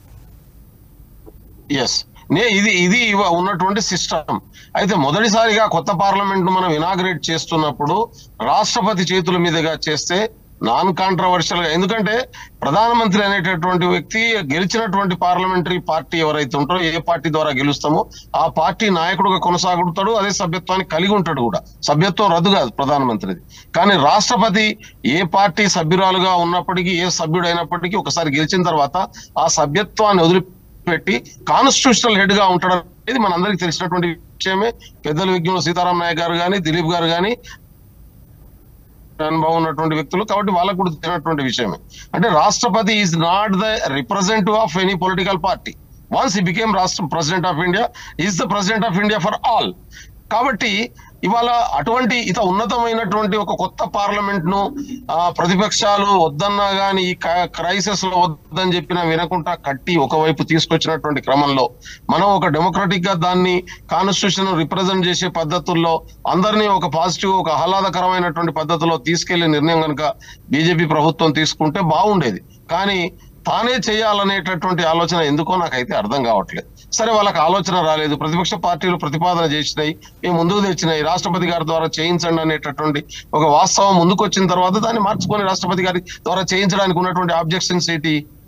ఎస్ నే ఇది ఇది ఇవ- ఉన్నటువంటి సిస్టమ్ అయితే మొదటిసారిగా కొత్త పార్లమెంట్ మనం ఇనాగ్రేట్ చేస్తున్నప్పుడు రాష్ట్రపతి చేతుల మీదుగా చేస్తే నాన్ కాంట్రవర్షియల్ గా ఎందుకంటే ప్రధానమంత్రి అనేటటువంటి వ్యక్తి గెలిచినటువంటి పార్లమెంటరీ పార్టీ ఎవరైతే ఉంటారో ఏ పార్టీ ద్వారా గెలుస్తామో ఆ పార్టీ నాయకుడుగా కొనసాగుతాడు అదే సభ్యత్వాన్ని కలిగి ఉంటాడు కూడా సభ్యత్వం రద్దు కాదు ప్రధానమంత్రిది కానీ రాష్ట్రపతి ఏ పార్టీ సభ్యురాలుగా ఉన్నప్పటికీ ఏ సభ్యుడు అయినప్పటికీ ఒకసారి గెలిచిన తర్వాత ఆ సభ్యత్వాన్ని వదిలి పెట్టి కాన్స్టిట్యూషనల్ హెడ్ గా ఉంటాడు అనేది మనందరికీ తెలిసినటువంటి విషయమే పెద్దల విజ్ఞులు సీతారాం నాయక్ గారు కానీ దిలీప్ గారు కానీ అనుభవం ఉన్నటువంటి వ్యక్తులు కాబట్టి వాళ్ళకు కూడా తెలిసినటువంటి విషయమే అంటే రాష్ట్రపతి is not the representative of any political party once he became రాష్ట్ర president of India is the president of India for all కాబట్టి ఇవాళ అటువంటి ఇత ఉన్నతమైనటువంటి ఒక కొత్త పార్లమెంట్ ను ఆ, ప్రతిపక్షాలు వద్దన్నా గాని ఈ క్రైసిస్ లో వద్దని చెప్పినా వినకుండా కట్టి ఒకవైపు తీసుకొచ్చినటువంటి క్రమంలో మనం ఒక డెమోక్రటిక్ గా దాన్ని కాన్స్టిట్యూషన్ రిప్రజెంట్ చేసే పద్ధతుల్లో అందరినీ ఒక పాజిటివ్ ఒక ఆహ్లాదకరమైనటువంటి పద్ధతిలో తీసుకెళ్లే నిర్ణయం కనుక బీజేపీ ప్రభుత్వం తీసుకుంటే బాగుండేది కానీ తానే చేయాలనేటటువంటి ఆలోచన ఎందుకో నాకైతే అర్థం కావట్లేదు సరే వాళ్ళకి ఆలోచన రాలేదు ప్రతిపక్ష పార్టీలు ప్రతిపాదన చేసినాయి మేము ముందుకు తెచ్చినాయి రాష్ట్రపతి గారి ద్వారా చేయించండి అనేటటువంటి ఒక వాస్తవం ముందుకు వచ్చిన తర్వాత దాన్ని మార్చుకొని రాష్ట్రపతి గారి ద్వారా చేయించడానికి ఉన్నటువంటి ఆబ్జెక్షన్స్ ఏంటి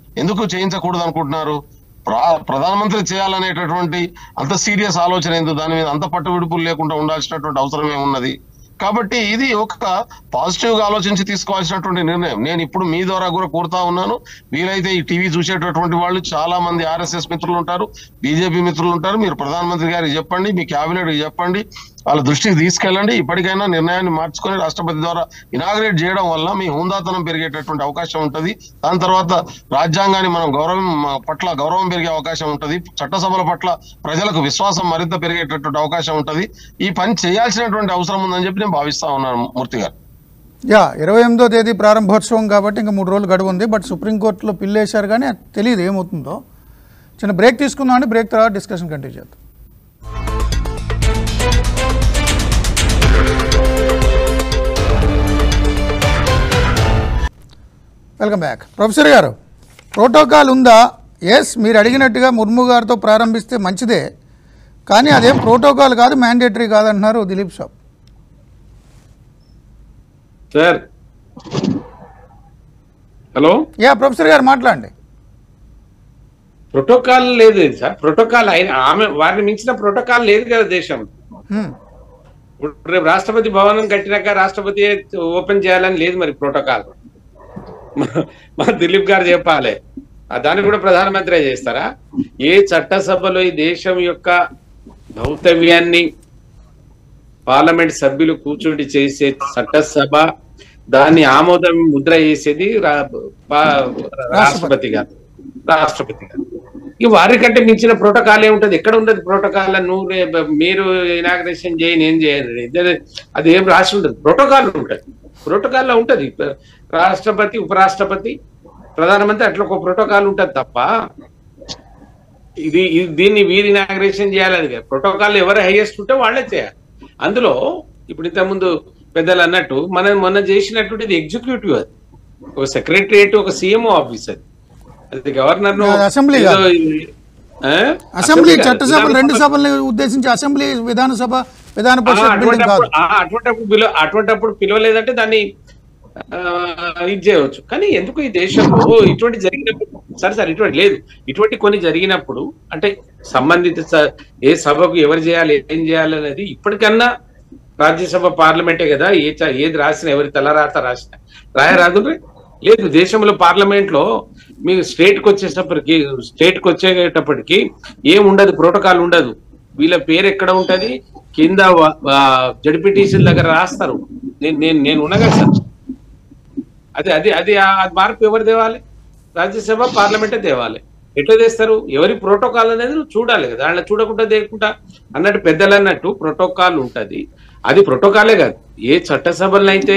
ఎందుకు చేయించకూడదు అనుకుంటున్నారు ప్రా- ప్రధానమంత్రి చేయాలనేటటువంటి అంత సీరియస్ ఆలోచన ఎందుకు దాని మీద అంత పట్టు విడుపులు లేకుండా ఉండాల్సినటువంటి అవసరం ఏమున్నది కాబట్టి ఇది ఒక పాజిటివ్ గా ఆలోచించి తీసుకోవాల్సినటువంటి నిర్ణయం నేను ఇప్పుడు మీ ద్వారా కూడా కోరుతా ఉన్నాను వీలైతే ఈ టీవీ చూసేటటువంటి వాళ్ళు చాలా మంది ఆర్ఎస్ఎస్ మిత్రులు ఉంటారు బీజేపీ మిత్రులు ఉంటారు మీరు ప్రధానమంత్రి గారికి చెప్పండి మీ కేబినెట్ చెప్పండి వాళ్ళ దృష్టికి తీసుకెళ్ళండి ఇప్పటికైనా నిర్ణయాన్ని మార్చుకొని రాష్ట్రపతి ద్వారా ఇనాగ్రేట్ చేయడం వల్ల మీ హుందాతనం పెరిగేటటువంటి అవకాశం ఉంటది దాని తర్వాత రాజ్యాంగాన్ని మనం గౌరవం పట్ల గౌరవం పెరిగే అవకాశం ఉంటది చట్టసభల పట్ల ప్రజలకు విశ్వాసం మరింత పెరిగేటటువంటి అవకాశం ఉంటది ఈ పని చేయాల్సినటువంటి అవసరం ఉందని చెప్పి నేను భావిస్తా ఉన్నాను మూర్తి గారు యా ఇరవై ఎనిమిదో తేదీ ప్రారంభోత్సవం కాబట్టి ఇంకా మూడు రోజులు గడువు ఉంది బట్ సుప్రీంకోర్టులో పిల్లేశారు కానీ అది తెలియదు ఏమవుతుందో చిన్న బ్రేక్ తీసుకుందాం అండి బ్రేక్ తర్వాత డిస్కషన్ కంటిన్యూ చేద్దాం వెల్కమ్ బ్యాక్ ప్రొఫెసర్ గారు ప్రోటోకాల్ ఉందా ఎస్ మీరు అడిగినట్టుగా ముర్ము గారితో ప్రారంభిస్తే మంచిదే కానీ అదేం ప్రోటోకాల్ కాదు మ్యాండేటరీ కాదంటున్నారు దిలీప్ సాబ్ సార్ హలో యా ప్రొఫెసర్ గారు మాట్లాడండి ప్రోటోకాల్ లేదు సార్ ప్రోటోకాల్ అయిన ఆమె వారిని మించిన ప్రోటోకాల్ లేదు కదా దేశం హ్మ్. ఇప్పుడు రేపు రాష్ట్రపతి భవనం కట్టినాక రాష్ట్రపతి ఓపెన్ చేయాలని లేదు మరి ప్రోటోకాల్ మా- మా దిలీప్ గారు చెప్పాలి ఆ దాన్ని కూడా ప్రధానమంత్రి చేస్తారా ఏ చట్టసభలో ఈ దేశం యొక్క భౌతవ్యాన్ని పార్లమెంట్ సభ్యులు కూర్చుండి చేసే చట్టసభ దాన్ని ఆమోదం ముద్ర చేసేది రా- పా- రాష్ట్రపతి గారు రాష్ట్రపతి గారు ఇక వారికంటే మించిన ప్రోటోకాల్ ఏముంటది ఎక్కడ ఉండదు ప్రోటోకాల్ నువ్వు రే- మీరు ఇనాగ్రేషన్ చేయి నేను చేయను ఇద్దరు- అది ఏం రాసి ఉండదు ప్రోటోకాల్ ఉంటది ప్రోటోకాల్ లో ఉంటది రాష్ట్రపతి ఉపరాష్ట్రపతి ప్రధానమంత్రి అట్లా ఒక ప్రోటోకాల్ ఉంటది తప్ప ఇది ఇది- దీన్ని వీరి ఇనాగ్రేషన్ చేయాలని కాదు. ప్రోటోకాల్ ఎవరు హైయెస్ట్ ఉంటే వాళ్ళే చేయాలి అందులో ఇప్పుడు ఇంతకుముందు పెద్దలు అన్నట్టు మనం మొన్న చేసినటువంటి ఇది ఎగ్జిక్యూటివ్ అది ఒక సెక్రటరియట్ ఒక సీఎంఓ ఆఫీస్ అది అది గవర్నర్ అది అసెంబ్లీ కాదు. అసెంబ్లీ చట్టసభలు రెండు సభల్ని ఉద్దేశించి అసెంబ్లీ విధానసభ విధాన పరిషత్ బిల్డింగ్ కాదు అటువంటిప్పుడు పిలువ అటువంటిప్పుడు పిలవలేదంటే దాన్ని ఆ, ఇది చేయవచ్చు కానీ ఎందుకు ఈ దేశంలో ఇటువంటి జరిగినప్పుడు సరే సరే ఇటువంటి లేదు ఇటువంటి కొన్ని జరిగినప్పుడు అంటే సంబంధిత స- ఏ సభకు ఎవరు చేయాలి ఏం చేయాలి అనేది ఇప్పటికన్నా రాజ్యసభ పార్లమెంటే కదా ఏ చ- ఏది రాసినా ఎవరి తలరాత రాసిన రాయరాదు రే? లేదు దేశంలో పార్లమెంట్ లో మీకు స్టేట్ కి వచ్చేటప్పటికి స్టేట్ కి వచ్చేటప్పటికి ఏం ఉండదు ప్రోటోకాల్ ఉండదు వీళ్ళ పేరు ఎక్కడ ఉంటది కింద జడ్పీటీసీల దగ్గర రాస్తారు నేను నేను నేను ఉండగా సార్ అది అది అది ఆ మార్పు ఎవరు తేవాలి రాజ్యసభ పార్లమెంటే తేవాలి ఎట్లా తెస్తారు ఎవరి ప్రోటోకాల్ అనేది నువ్వు చూడాలి కదా దాంట్లో చూడకుండా దేకుండా అన్నట్టు పెద్దలు అన్నట్టు ప్రోటోకాల్ ఉంటది అది ప్రోటోకాలే కాదు ఏ చట్టసభలను అయితే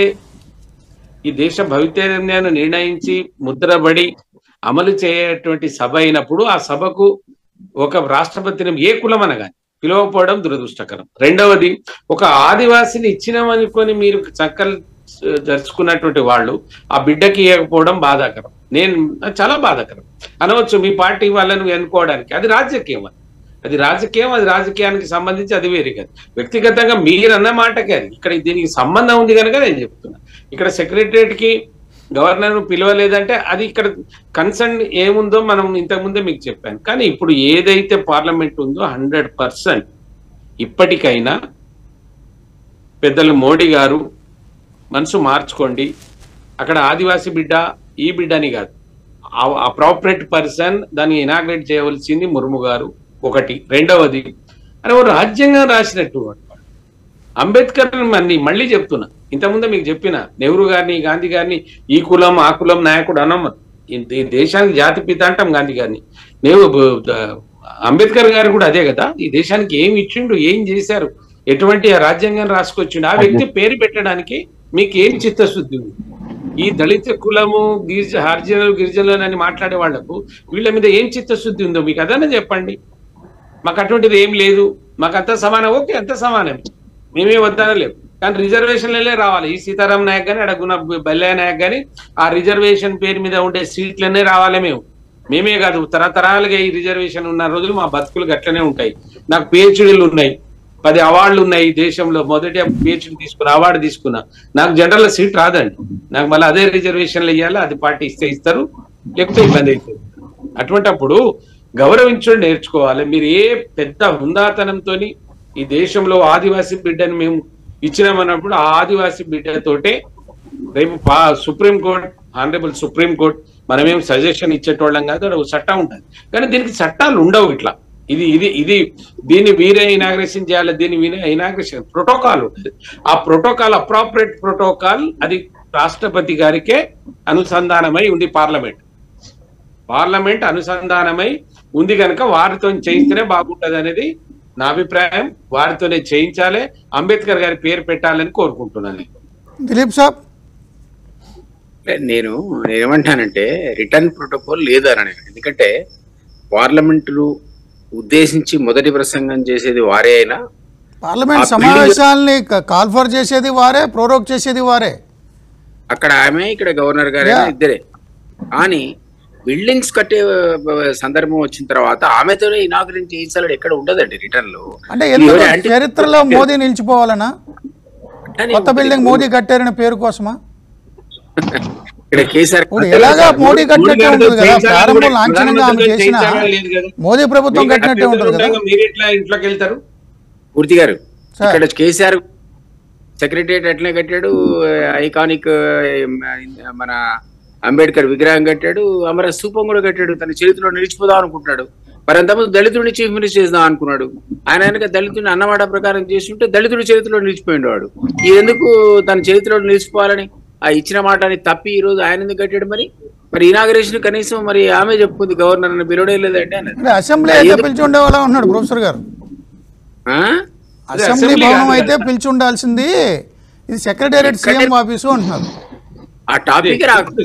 ఈ దేశ భవితవ్యాన్ని నిర్ణయించి ముద్రబడి అమలు చేయటువంటి సభ అయినప్పుడు ఆ సభకు ఒక రాష్ట్రపతిని ఏ కులం అనగాని పిలువకపోవడం దురదృష్టకరం రెండవది ఒక ఆదివాసిని ఇచ్చినామనుకొని మీరు చక్కలు జరుచుకున్నటువంటి వాళ్ళు ఆ బిడ్డకి ఇవ్వకపోవడం బాధాకరం నేను అది చాలా బాధాకరం అనవచ్చు మీ పార్టీ వాళ్ళని ఎన్నుకోవడానికి అది రాజకీయం అది అది రాజకీయం అది రాజకీయానికి సంబంధించి అది వేరే కాదు వ్యక్తిగతంగా మీరు అన్న మాటకే అది ఇక్కడ దీనికి సంబంధం ఉంది కనుక నేను చెప్తున్నా ఇక్కడ సెక్రటరియట్ కి గవర్నర్ పిలవలేదంటే అది ఇక్కడ కన్సర్న్ ఏముందో మనం ఇంతకుముందే మీకు చెప్పాను కానీ ఇప్పుడు ఏదైతే పార్లమెంట్ ఉందో హండ్రెడ్ పర్సెంట్ ఇప్పటికైనా పెద్దలు మోడీ గారు మనసు మార్చుకోండి అక్కడ ఆదివాసి బిడ్డ ఈ బిడ్డ అని కాదు అప్రాపరేట్ పర్సన్ దాన్ని ఇనాగ్రేట్ చేయవలసింది ముర్ము గారు ఒకటి రెండవది అని ఓ రాజ్యాంగం రాసినట్టు వాడు. అంబేద్కర్ మళ్ళీ మళ్ళీ చెప్తున్నా ఇంతకుముందే మీకు చెప్పిన నెహ్రూ గారిని గాంధీ గారిని ఈ కులం ఆ కులం నాయకుడు అనమ్మ ఈ దేశానికి జాతి పిత అంటాం గాంధీ గారిని నేను అంబేద్కర్ గారు కూడా అదే కదా ఈ దేశానికి ఏం ఇచ్చిండు ఏం చేశారు ఎటువంటి ఆ రాజ్యాంగం రాసుకొచ్చిండు ఆ వ్యక్తి పేరు పెట్టడానికి మీకు ఏం చిత్తశుద్ధి ఉంది ఈ దళిత కులము గిరిజ హరిజనులు గిరిజనులు అని మాట్లాడే వాళ్లకు వీళ్ళ మీద ఏం చిత్తశుద్ధి ఉందో మీకు అదన్నా చెప్పండి మాకు అటువంటిది ఏం లేదు మాకు అంత సమానం ఓకే అంత సమానమే మేమే వద్దానే లేవు కానీ రిజర్వేషన్లే రావాలి ఈ సీతారాం నాయక్ గాని అడగున్న బల్లయ్య నాయక్ గాని ఆ రిజర్వేషన్ పేరు మీద ఉండే సీట్లనే రావాలి మేము మేమే కాదు తరతరాలుగా ఈ రిజర్వేషన్ ఉన్న రోజులు మా బతుకులు గట్లనే ఉంటాయి నాకు పిహెచ్డీలు ఉన్నాయి పది అవార్డులు ఉన్నాయి ఈ దేశంలో మొదటి పిహెచ్డీ తీసుకున్న అవార్డు తీసుకున్నా నాకు జనరల్ సీట్ రాదండి నాకు మళ్ళీ అదే రిజర్వేషన్లు ఇవ్వాలి అది పార్టీ ఇస్తే ఇస్తారు లేకపోతే ఇబ్బంది అవుతుంది అటువంటప్పుడు గౌరవించడం నేర్చుకోవాలి మీరు ఏ పెద్ద హుందాతనంతో ఈ దేశంలో ఆదివాసీ బిడ్డని మేము ఇచ్చినామన్నప్పుడు ఆ ఆదివాసీ బిడ్డతోటే రేపు పా- supreme court honourable supreme court మనమేం సజెషన్ ఇచ్చేటోళ్ళం కాదు అక్కడ ఒక చట్టం ఉంటుంది కానీ దీనికి చట్టాలు ఉండవు ఇట్లా ఇది ఇది ఇది దీన్ని మీరే ఇనాగ్రేషన్ చేయాలి దీన్ని మీరే ఇనాగ్రేషన్ ప్రోటోకాల్ ఉంటుంది ఆ ప్రోటోకాల్ అప్రాపరేట్ ప్రోటోకాల్ అది రాష్ట్రపతి గారికే అనుసంధానమై ఉంది పార్లమెంట్ పార్లమెంట్ అనుసంధానమై ఉంది కనుక వారితో చేయిస్తేనే బాగుంటది అనేది నా అభిప్రాయం వారితోనే చేయించాలి అంబేద్కర్ గారి పేరు పెట్టాలని కోరుకుంటున్నాను దిలీప్ సాబ్ నేను నేనేమంటానంటే రిటర్న్ ప్రోటోకాల్ లేదనని ఎందుకంటే పార్లమెంటులు ఉద్దేశించి మొదటి ప్రసంగం చేసేది వారే అయినా పార్లమెంట్ ఆ బిల్డింగ్- సమావేశాలని కాల్ఫర్ చేసేది వారే ప్రోరోక్ చేసేది వారే అక్కడ ఆమె ఇక్కడ గవర్నర్ గారు Yeah. ఇద్దరే కానీ బిల్డింగ్స్ కట్టే ఆ, సందర్భం వచ్చిన తర్వాత ఆమెతోనే ఇనాగ్రేట్ చేయించాలని ఎక్కడ ఉండదండి రిటర్న్ లో అంటే ఎందుకు ఈరోజు anti- చరిత్రలో మోదీ నిలిచిపోవాలనా కానీ కొత్త బిల్డింగ్ మోదీ కట్టారని పేరు కోసమా ఇక్కడ కేసీఆర్ ఇప్పుడు ఎలాగా మోడీ కట్టినట్టే ఉంటుంది కదా చేయించాలని ప్రారంభం కూడా లాంఛనంగా ఆమె ప్రధానమంత్రి చేసిన చేయించాలని లేదు కదా. మోదీ ప్రభుత్వం మీకు కట్టినట్టే అట్లా ఉంటుంది కదా ఉండగా మీరు ఎట్లా ఇంట్లోకి వెళ్తారు పూర్తి గారు సార్. ఇక్కడ కేసీఆర్ సెక్రటరియట్ అట్లనే కట్టాడు ఐకానిక్ మన అంబేద్కర్ విగ్రహం కట్టాడు అమర స్థూపం కూడా కట్టాడు తన చరిత్రలో నిలిచిపోదాం అనుకుంటున్నాడు మరి అంతకుముందు దళితుడిని చీఫ్ మినిస్టర్ చేద్దాం అనుకున్నాడు ఆయన కనుక దళితుడిని అన్నమాట ప్రకారం చేస్తుంటే దళితుడి చరిత్రలో నిలిచిపోయిండు వాడు ఈ ఎందుకు తన చరిత్రలో నిలిచిపోవాలని ఆ ఇచ్చిన మాటని తప్పి ఈ రోజు ఆయన ఎందుకు కట్టాడు మరి మరి ఇనాగరేషన్ కనీసం మరి ఆమె చెప్పుకుంది గవర్నర్ అని పిలవడే లేదంటే అన్నది అంటే అసెంబ్లీ అయితే పిలిచి ఉండేవాళ్ళ ఉన్నాడు ప్రొఫెసర్ గారు ఆ? అదే అసెంబ్లీ అసెంబ్లీ భవనం కాదు అయితే పిలిచి ఉండాల్సింది ఇది సెక్రటేరియట్ సీఎం ఆఫీసు అంటున్నారు ఆ టాపిక్ అదే.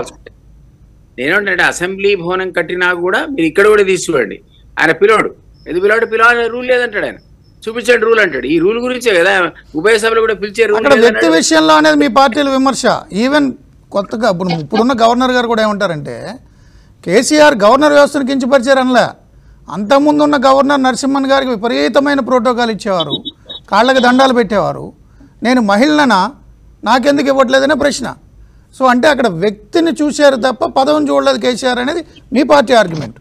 నేనేంటంటే అసెంబ్లీ భవనం కట్టినా కూడా మీరు ఇక్కడ కూడా తీసుకోండి ఆయన పిలవడు ఇది పిలవడు పిలవాలని రూల్ లేదంటాడు ఆయన చూపించండి రూల్ అంటాడు ఈ రూల్ గురించే కదా ఉభయ సభలు కూడా పిలిచే రూల్ అక్కడ వ్యక్తి విషయంలో అనేది మీ పార్టీల విమర్శ ఈవెన్ కొత్తగా ఇప్పుడు ఇప్పుడున్న గవర్నర్ గారు కూడా ఏమంటారంటే కేసీఆర్ గవర్నర్ వ్యవస్థను కించపరిచారు అనలే అంతకుముందు ఉన్న గవర్నర్ నరసింహన్ గారికి విపరీతమైన ప్రోటోకాల్ ఇచ్చేవారు కాళ్ళకి దండాలు పెట్టేవారు నేను మహిళనా నాకెందుకు ఇవ్వట్లేదనే ప్రశ్న సో అంటే అక్కడ వ్యక్తిని చూశారు తప్ప పదవిని చూడలేదు కేసీఆర్ అనేది మీ పార్టీ ఆర్గ్యుమెంట్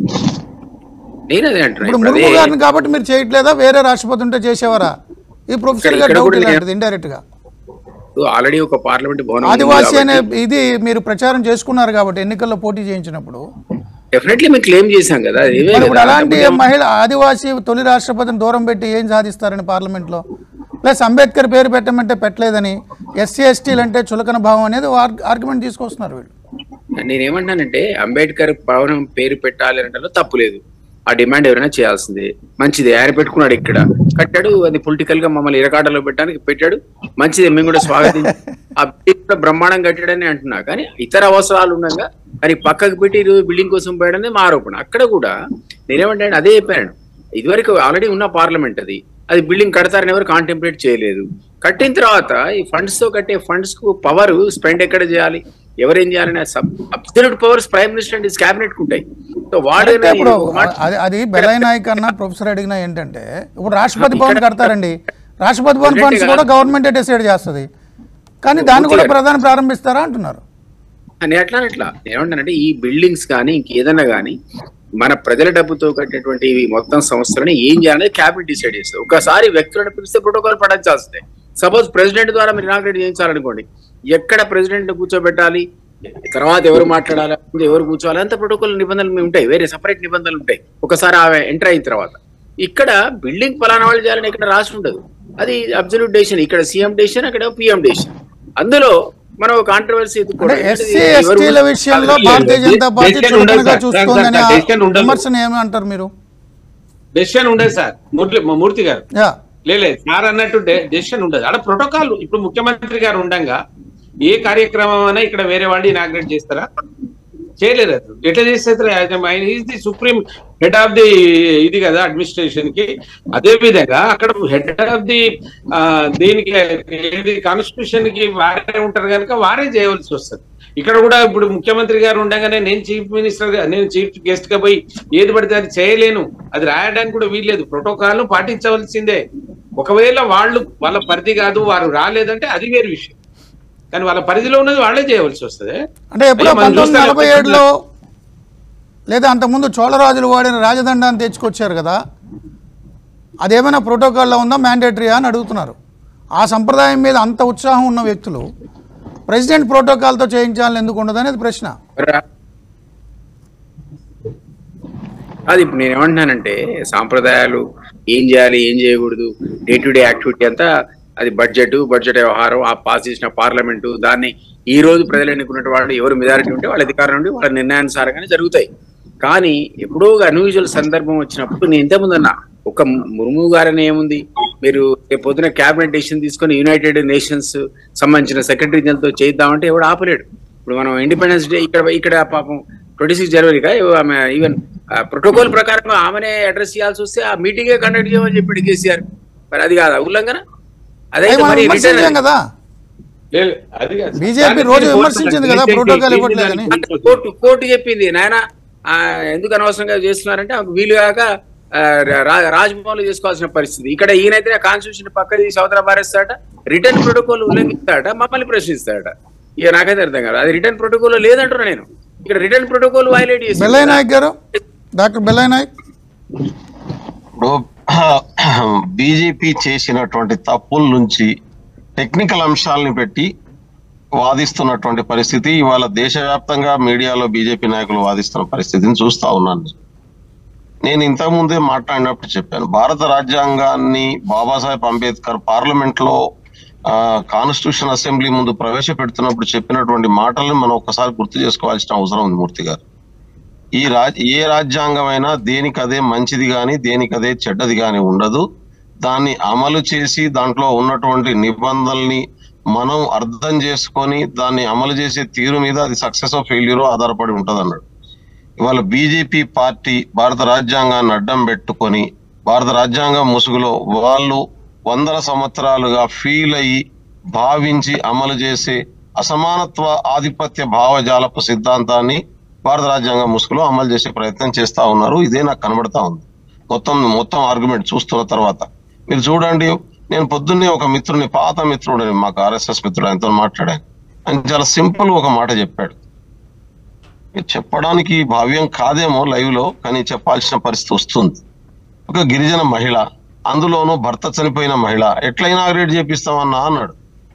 నేను అదే అంటున్నా ఇప్పుడు ఇప్పుడు ముర్ము అదే గారిని కాబట్టి మీరు చేయట్లేదా వేరే రాష్ట్రపతి ఉంటే చేసేవారా ఈ ప్రొఫెసర్ గారు ఇక్కడ డౌట్ కూడా నేను- ఇలాంటిది ఇండైరెక్ట్ గా ఆల్రెడీ ఒక పార్లమెంట్ భవనం ఆదివాసీ అనే ఇది మీరు ప్రచారం చేసుకున్నారు కాబట్టి ఎన్నికల్లో పోటీ చేయించినప్పుడు డెఫినెట్లీ మేము క్లెయిమ్ చేశాం కదా అది ఇవే మరి ఇప్పుడు కదా. అలాంటి మహిళ ఆదివాసీ తొలి రాష్ట్రపతిని దూరం పెట్టి ఏం సాధిస్తారని పార్లమెంట్లో ప్లస్ అంబేద్కర్ పేరు పెట్టమంటే పెట్టలేదని ఎస్సీ ఎస్టీలు అంటే చులకన భావం అనేది ఆర్గ్యుమెంట్ తీసుకొస్తున్నారు వీళ్ళు నేనేమంటానంటే అంబేద్కర్ భవనం పేరు పెట్టాలి అంటే తప్పు లేదు ఆ డిమాండ్ ఎవరైనా చేయాల్సిందే మంచిది ఆయన పెట్టుకున్నాడు ఇక్కడ కట్టాడు అది పొలిటికల్ గా మమ్మల్ని ఇరకాటలో పెట్టడానికి పెట్టాడు మంచిది మేము కూడా స్వాగతించి ఆ బిల్డింగ్ కూడా బ్రహ్మాండం కట్టాడని అంటున్నా కానీ ఇతర అవసరాలు ఉండగా మరి పక్కకు పెట్టి ఈరోజు బిల్డింగ్ కోసం పోయడం మా ఆరోపణ అక్కడ కూడా నేనేమంటే అదే చెప్పాను ఇదివరకు ఆల్రెడీ ఉన్న పార్లమెంట్ అది అది బిల్డింగ్ కడతారని ఎవరు కాంటెంప్లేట్ చేయలేదు కట్టిన తర్వాత ఈ ఫండ్స్ తో కట్టే ఫండ్స్ కు పవర్ స్పెండ్ ఎక్కడ చేయాలి ఎవరేం చేయాలనే absolute powers prime minister and cabinet కు ఉంటాయి సో వాడు అంటే ఇప్పుడు అది అది బెలై నాయక్ అన్న ప్రొఫెసర్ అడిగినా ఏంటంటే ఇప్పుడు రాష్ట్రపతి భవన్ కడతారండి రాష్ట్రపతి భవన్ ఫండ్స్ కూడా గవర్నమెంటే డిసైడ్ చేస్తుంది కానీ దాన్ని కూడా ప్రధాని ప్రారంభిస్తారా అంటున్నారు నేను ఎట్లా ఎట్లా ఏమంటానంటే ఈ బిల్డింగ్స్ కానీ ఇంకేదన్నా కానీ మన ప్రజల డబ్బుతో కట్టినటువంటి ఇవి మొత్తం సంస్థలని ఏం చేయాలనేది క్యాబినెట్ డిసైడ్ చేస్తుంది ఒకసారి వ్యక్తులను పిలిస్తే ప్రోటోకాల్ పడించాల్సిందే సపోజ్ ప్రెసిడెంట్ ద్వారా మీరు ఇనాగ్రేట్ చేయించాలనుకోండి ఎక్కడ ప్రెసిడెంట్ కూర్చోబెట్టాలి తర్వాత ఎవరు మాట్లాడాలి ముందు ఎవరు కూర్చోవాలి అంత ప్రోటోకాల్ నిబంధనలు ఉంటాయి వేరే సపరేట్ నిబంధనలు ఉంటాయి ఒకసారి ఆమె ఎంటర్ అయిన తర్వాత ఇక్కడ బిల్డింగ్ ఫలానా వాళ్ళు చేయాలని ఇక్కడ రాసి ఉండదు అది అబ్జల్యూట్ డెసిషన్ ఇక్కడ సీఎం డెసిషన్ అక్కడ పిఎం డెసిషన్ అందులో మనం కాంట్రవర్సీ అంటే ఎస్సీ ఎస్టీల విషయంలో భారతీయ జనతా పార్టీ Decision ఉండదు చులకనగా సార్. చూస్తోందని సార్, decision ఉండదు. విమర్శను ఏమంటారు మీరు డెసిషన్ ఉండదు సార్ మూర్తి మూర్తి గారు యా లేదు సార్ అన్నట్టు డెసిషన్ ఉండదు అక్కడ ప్రోటోకాల్ ఇప్పుడు ముఖ్యమంత్రి గారు ఉండంగా ఏ కార్యక్రమం అయినా ఇక్కడ వేరే వాళ్ళు ఇనాగ్రేట్ చేస్తారా చేయలేరు అసలు ఎట్లా చేస్తారు ఆయన is the supreme head of the ఇది కదా అడ్మినిస్ట్రేషన్ కి అదే విధంగా అక్కడ హెడ్ ఆఫ్ ది దీనికి ఏది కాన్స్టిట్యూషన్ కి వారే ఉంటారు కనుక వారే చేయవలసి వస్తుంది ఇక్కడ కూడా ఇప్పుడు ముఖ్యమంత్రి గారు ఉండగానే నేను చీఫ్ మినిస్టర్ గా నేను చీఫ్ గెస్ట్ గా పోయి ఏది పడితే అది చేయలేను అది రాయడానికి కూడా వీల్లేదు ప్రోటోకాల్ పాటించవలసిందే ఒకవేళ వాళ్ళు వాళ్ళ పరిధి కాదు వారు రాలేదంటే అది వేరు విషయం కానీ వాళ్ళ పరిధిలో ఉన్నది వాళ్ళే చేయవలసి వస్తుంది అంటే ఎప్పుడో అయ్యో, మనం పంతొమ్మిది చూస్తే నలభై ఎప్పుడు ఏడులో లేదా అంతకుముందు చోళరాజులు వాడిన రాజదండాన్ని తెచ్చుకొచ్చారు కదా అదేమైనా ప్రోటోకాల్లో ఉందా మ్యాండేటరీయా అని అడుగుతున్నారు ఆ సంప్రదాయం మీద అంత ఉత్సాహం ఉన్న వ్యక్తులు ప్రెసిడెంట్ ప్రోటోకాల్తో చేయించాలని ఎందుకు ఉండదు అనేది ప్రశ్న రా- అది ఇప్పుడు నేను ఏమంటున్నానంటే సాంప్రదాయాలు ఏం చేయాలి ఏం చేయకూడదు డే టు డే యాక్టివిటీ అంతా అది బడ్జెట్ బడ్జెట్ వ్యవహారం ఆ పాస్ చేసిన పార్లమెంటు దాన్ని ఈ రోజు ప్రజలు ఎన్నుకున్న వాళ్ళు ఎవరు మెజారిటీ ఉంటే వాళ్ళ అధికారం నుండి వాళ్ళ నిర్ణయానుసారంగానే జరుగుతాయి కానీ ఎప్పుడో అన్యూజువల్ సందర్భం వచ్చినప్పుడు నేను ఇంతకుముందు అన్నా ఒక ముర్ము గారని ఏముంది మీరు రేపు పొద్దున క్యాబినెట్ డెసిషన్ తీసుకొని యునైటెడ్ నేషన్స్ సంబంధించిన సెక్రటరీ జనరల్తో చేద్దామంటే ఎవడు ఆపలేడు ఇప్పుడు మనం ఇండిపెండెన్స్ డే ఇక్కడ ఇక్కడ పాపం ట్వంటీ సిక్స్ జనవరిగా ఆమె ఈవెన్ ప్రోటోకాల్ ప్రకారం ఆమెనే అడ్రస్ చేయాల్సి వస్తే ఆ మీటింగే కండక్ట్ చేయమని చెప్పాడు కేసీఆర్ మరి అది కాదా ఉల్లంఘన అవి అదైతే మనం మరి విమర్శించాం return- కదా లేదు, అది కాదు. BJP దానికి రోజు కోర్టు విమర్శించింది కదా, దానికి ప్రోటోకాల్ ఏంటి ఇవ్వట్లేదని. దానికి కోర్టు కోర్టు చెప్పింది నాయన ఎందుకు అనవసరంగా చేస్తున్నారంటే ఆమెకు వీలు కాక ఆ, రా- రాజ్భవన్ లో చేసుకోవాల్సిన పరిస్థితి ఇక్కడ ఈయనైతే కాన్స్టిట్యూషన్ పక్క తీసి అవతల పారేస్తాడట రిటర్న్ ప్రోటోకాల్ ఉల్లంఘిస్తాడట మమ్మల్ని ప్రశ్నిస్తాడట ఇక నాకైతే అర్థం కాదు అది రిటర్న్ ప్రోటోకాల్ లేదంటున్నా నేను ఇక్కడ రిటర్న్ ప్రోటోకాల్ వైలేట్ చేసి బెల్లయ్య నాయక్ గారు డాక్టర్ బెల్లయ్య నాయక్ ఇప్పుడు బీజేపీ చేసినటువంటి తప్పుల నుంచి టెక్నికల్ అంశాలని పెట్టి వాదిస్తున్నటువంటి పరిస్థితి ఇవాళ దేశవ్యాప్తంగా మీడియాలో బీజేపీ నాయకులు వాదిస్తున్న పరిస్థితిని చూస్తా ఉన్నాను నేను ఇంతకు ముందే మాట్లాడినప్పుడు చెప్పాను భారత రాజ్యాంగాన్ని బాబాసాహెబ్ అంబేద్కర్ పార్లమెంట్ లో కాన్స్టిట్యూషన్ అసెంబ్లీ ముందు ప్రవేశపెడుతున్నప్పుడు చెప్పినటువంటి మాటలను మనం ఒకసారి గుర్తు చేసుకోవాల్సిన అవసరం ఉంది మూర్తి గారు ఈ రాజ్ ఏ రాజ్యాంగమైనా దేనికదే మంచిది గాని దేనికదే చెడ్డది గాని ఉండదు దాన్ని అమలు చేసి దాంట్లో ఉన్నటువంటి నిబంధనల్ని మనం అర్థం చేసుకొని దాన్ని అమలు చేసే తీరు మీద అది సక్సెస్ ఆఫ్ ఫెయిల్యూర్ ఆధారపడి ఉంటది అన్నాడు ఇవాళ బీజేపీ పార్టీ భారత రాజ్యాంగాన్ని అడ్డం పెట్టుకొని భారత రాజ్యాంగం ముసుగులో వాళ్ళు వందల సంవత్సరాలుగా ఫీల్ అయ్యి భావించి అమలు చేసే అసమానత్వ ఆధిపత్య భావజాలపు సిద్ధాంతాన్ని భారత రాజ్యాంగం ముసుగులో అమలు చేసే ప్రయత్నం చేస్తా ఉన్నారు ఇదే నాకు కనబడతా ఉంది మొత్తం మొత్తం ఆర్గ్యుమెంట్ చూస్తున్న తర్వాత మీరు చూడండి నేను పొద్దున్నే ఒక మిత్రుని పాత మిత్రుడు మాకు ఆర్ఎస్ఎస్ మిత్రుడు ఆయనతో మాట్లాడాను ఆయన చాలా సింపుల్ ఒక మాట చెప్పాడు ఇది చెప్పడానికి భావ్యం కాదేమో లైవ్ లో కానీ చెప్పాల్సిన పరిస్థితి వస్తుంది ఒక గిరిజన మహిళ అందులోనూ భర్త చనిపోయిన మహిళ ఎట్లా ఇనాగ్రేట్ చేపిస్తామన్నా అన్నాడు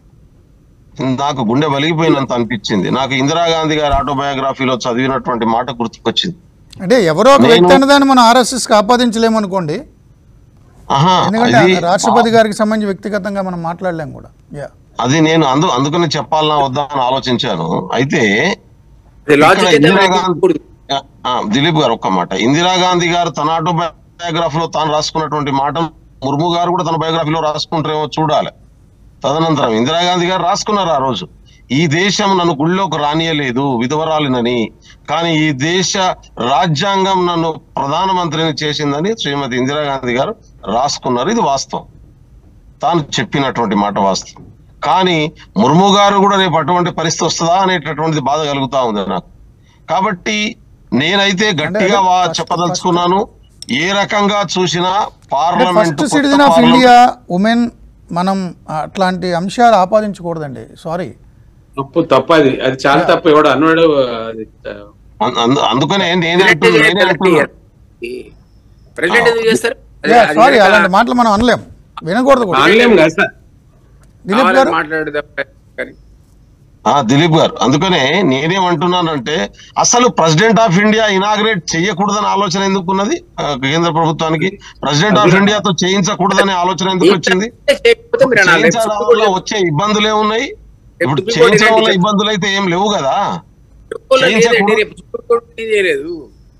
నాకు గుండె వలిగిపోయినంత అనిపించింది నాకు ఇందిరాగాంధీ గారి ఆటోబయోగ్రఫీలో చదివినటువంటి మాట గుర్తుకొచ్చింది అంటే ఎవరో ఒక నేను- వ్యక్తి అన్నదాన్ని మనం ఆర్ఎస్ఎస్ కి ఆపాదించలేమనుకోండి ఆహా ఎందుకంటే అది రాష్ట్రపతి గారికి సంబంధించి వ్యక్తిగతంగా మనం మాట్లాడలేం కూడా యా అది నేను అందు అందుకని చెప్పాలన్నా వద్దా అని ఆలోచించాను అయితే లాజిక్ ఇక్కడ అయితే ఇందిరా మనకి గాంధీ- కూడదు. ఆ, ఆ, దిలీప్ గారు ఒక్క మాట ఇందిరాగాంధీ గారు తన ఆటోబయోగ్రఫీ లో తాను రాసుకున్నటువంటి మాట ముర్ము గారు కూడా తన బయోగ్రఫీలో రాసుకుంటారేమో చూడాలి తదనంతరం ఇందిరాగాంధీ గారు రాసుకున్నారు ఆ రోజు ఈ దేశం నన్ను గుళ్ళోకి రానియలేదు విధవరాలినని కానీ ఈ దేశ రాజ్యాంగం నన్ను ప్రధానమంత్రిని చేసిందని శ్రీమతి ఇందిరాగాంధీ గారు రాసుకున్నారు ఇది వాస్తవం తాను చెప్పినటువంటి మాట వాస్తవం కానీ ముర్ము గారు కూడా రేపు అటువంటి పరిస్థితి వస్తుందా అనేటటువంటిది బాధ కలుగుతా ఉంది నాకు కాబట్టి నేనైతే గట్టిగా అంటే వా- first- చెప్పదలుచుకున్నాను ఏ రకంగా చూసినా parliament first citizen of India women మనం అట్లాంటి అంశాలు ఆపాదించకూడదండి సారీ తప్పు తప్పు అది అది చాలా తప్పు ఎవడు అన్నాడు అది, ఆ, అందుకనే నేనే ప్రెసిడెంట్ అంటున్నా నేనే అంటున్నా ప్రెసిడెంట్ ఎందుకు చేస్తారు అది- అది సారీ కనుక అలాంటి మాటలు మనం అనలేం వినకూడదు కూడా అనలేం కదా సార్ దిలీప్ కావాలని గారు మాట్లాడేది కానీ ఆ దిలీప్ గారు అందుకనే నేనేమంటున్నానంటే అసలు ప్రెసిడెంట్ ఆఫ్ ఇండియా ఇనాగ్రేట్ చేయకూడదని ఆలోచన ఎందుకున్నది ఆ, కేంద్ర ప్రభుత్వానికి ప్రెసిడెంట్ ఆఫ్ ఇండియాతో చేయించకూడదనే ఆలోచన ఎందుకు వచ్చింది చేయకపోతే మీరు అనాలి. రేపు చేయించడం సుప్రీం వల్ల కోర్టు వచ్చే ఇబ్బందులు ఏమున్నాయి ఇప్పుడు సుప్రీం కోర్టు చేయించడం వల్ల ఏంటి? ఇబ్బందులు అయితే ఏం లేవు కదా చెప్పుకోలేదు చేయించకూడదు. లేదండి, రేపు సుప్రీం కోర్టు ఏం చేయలేదు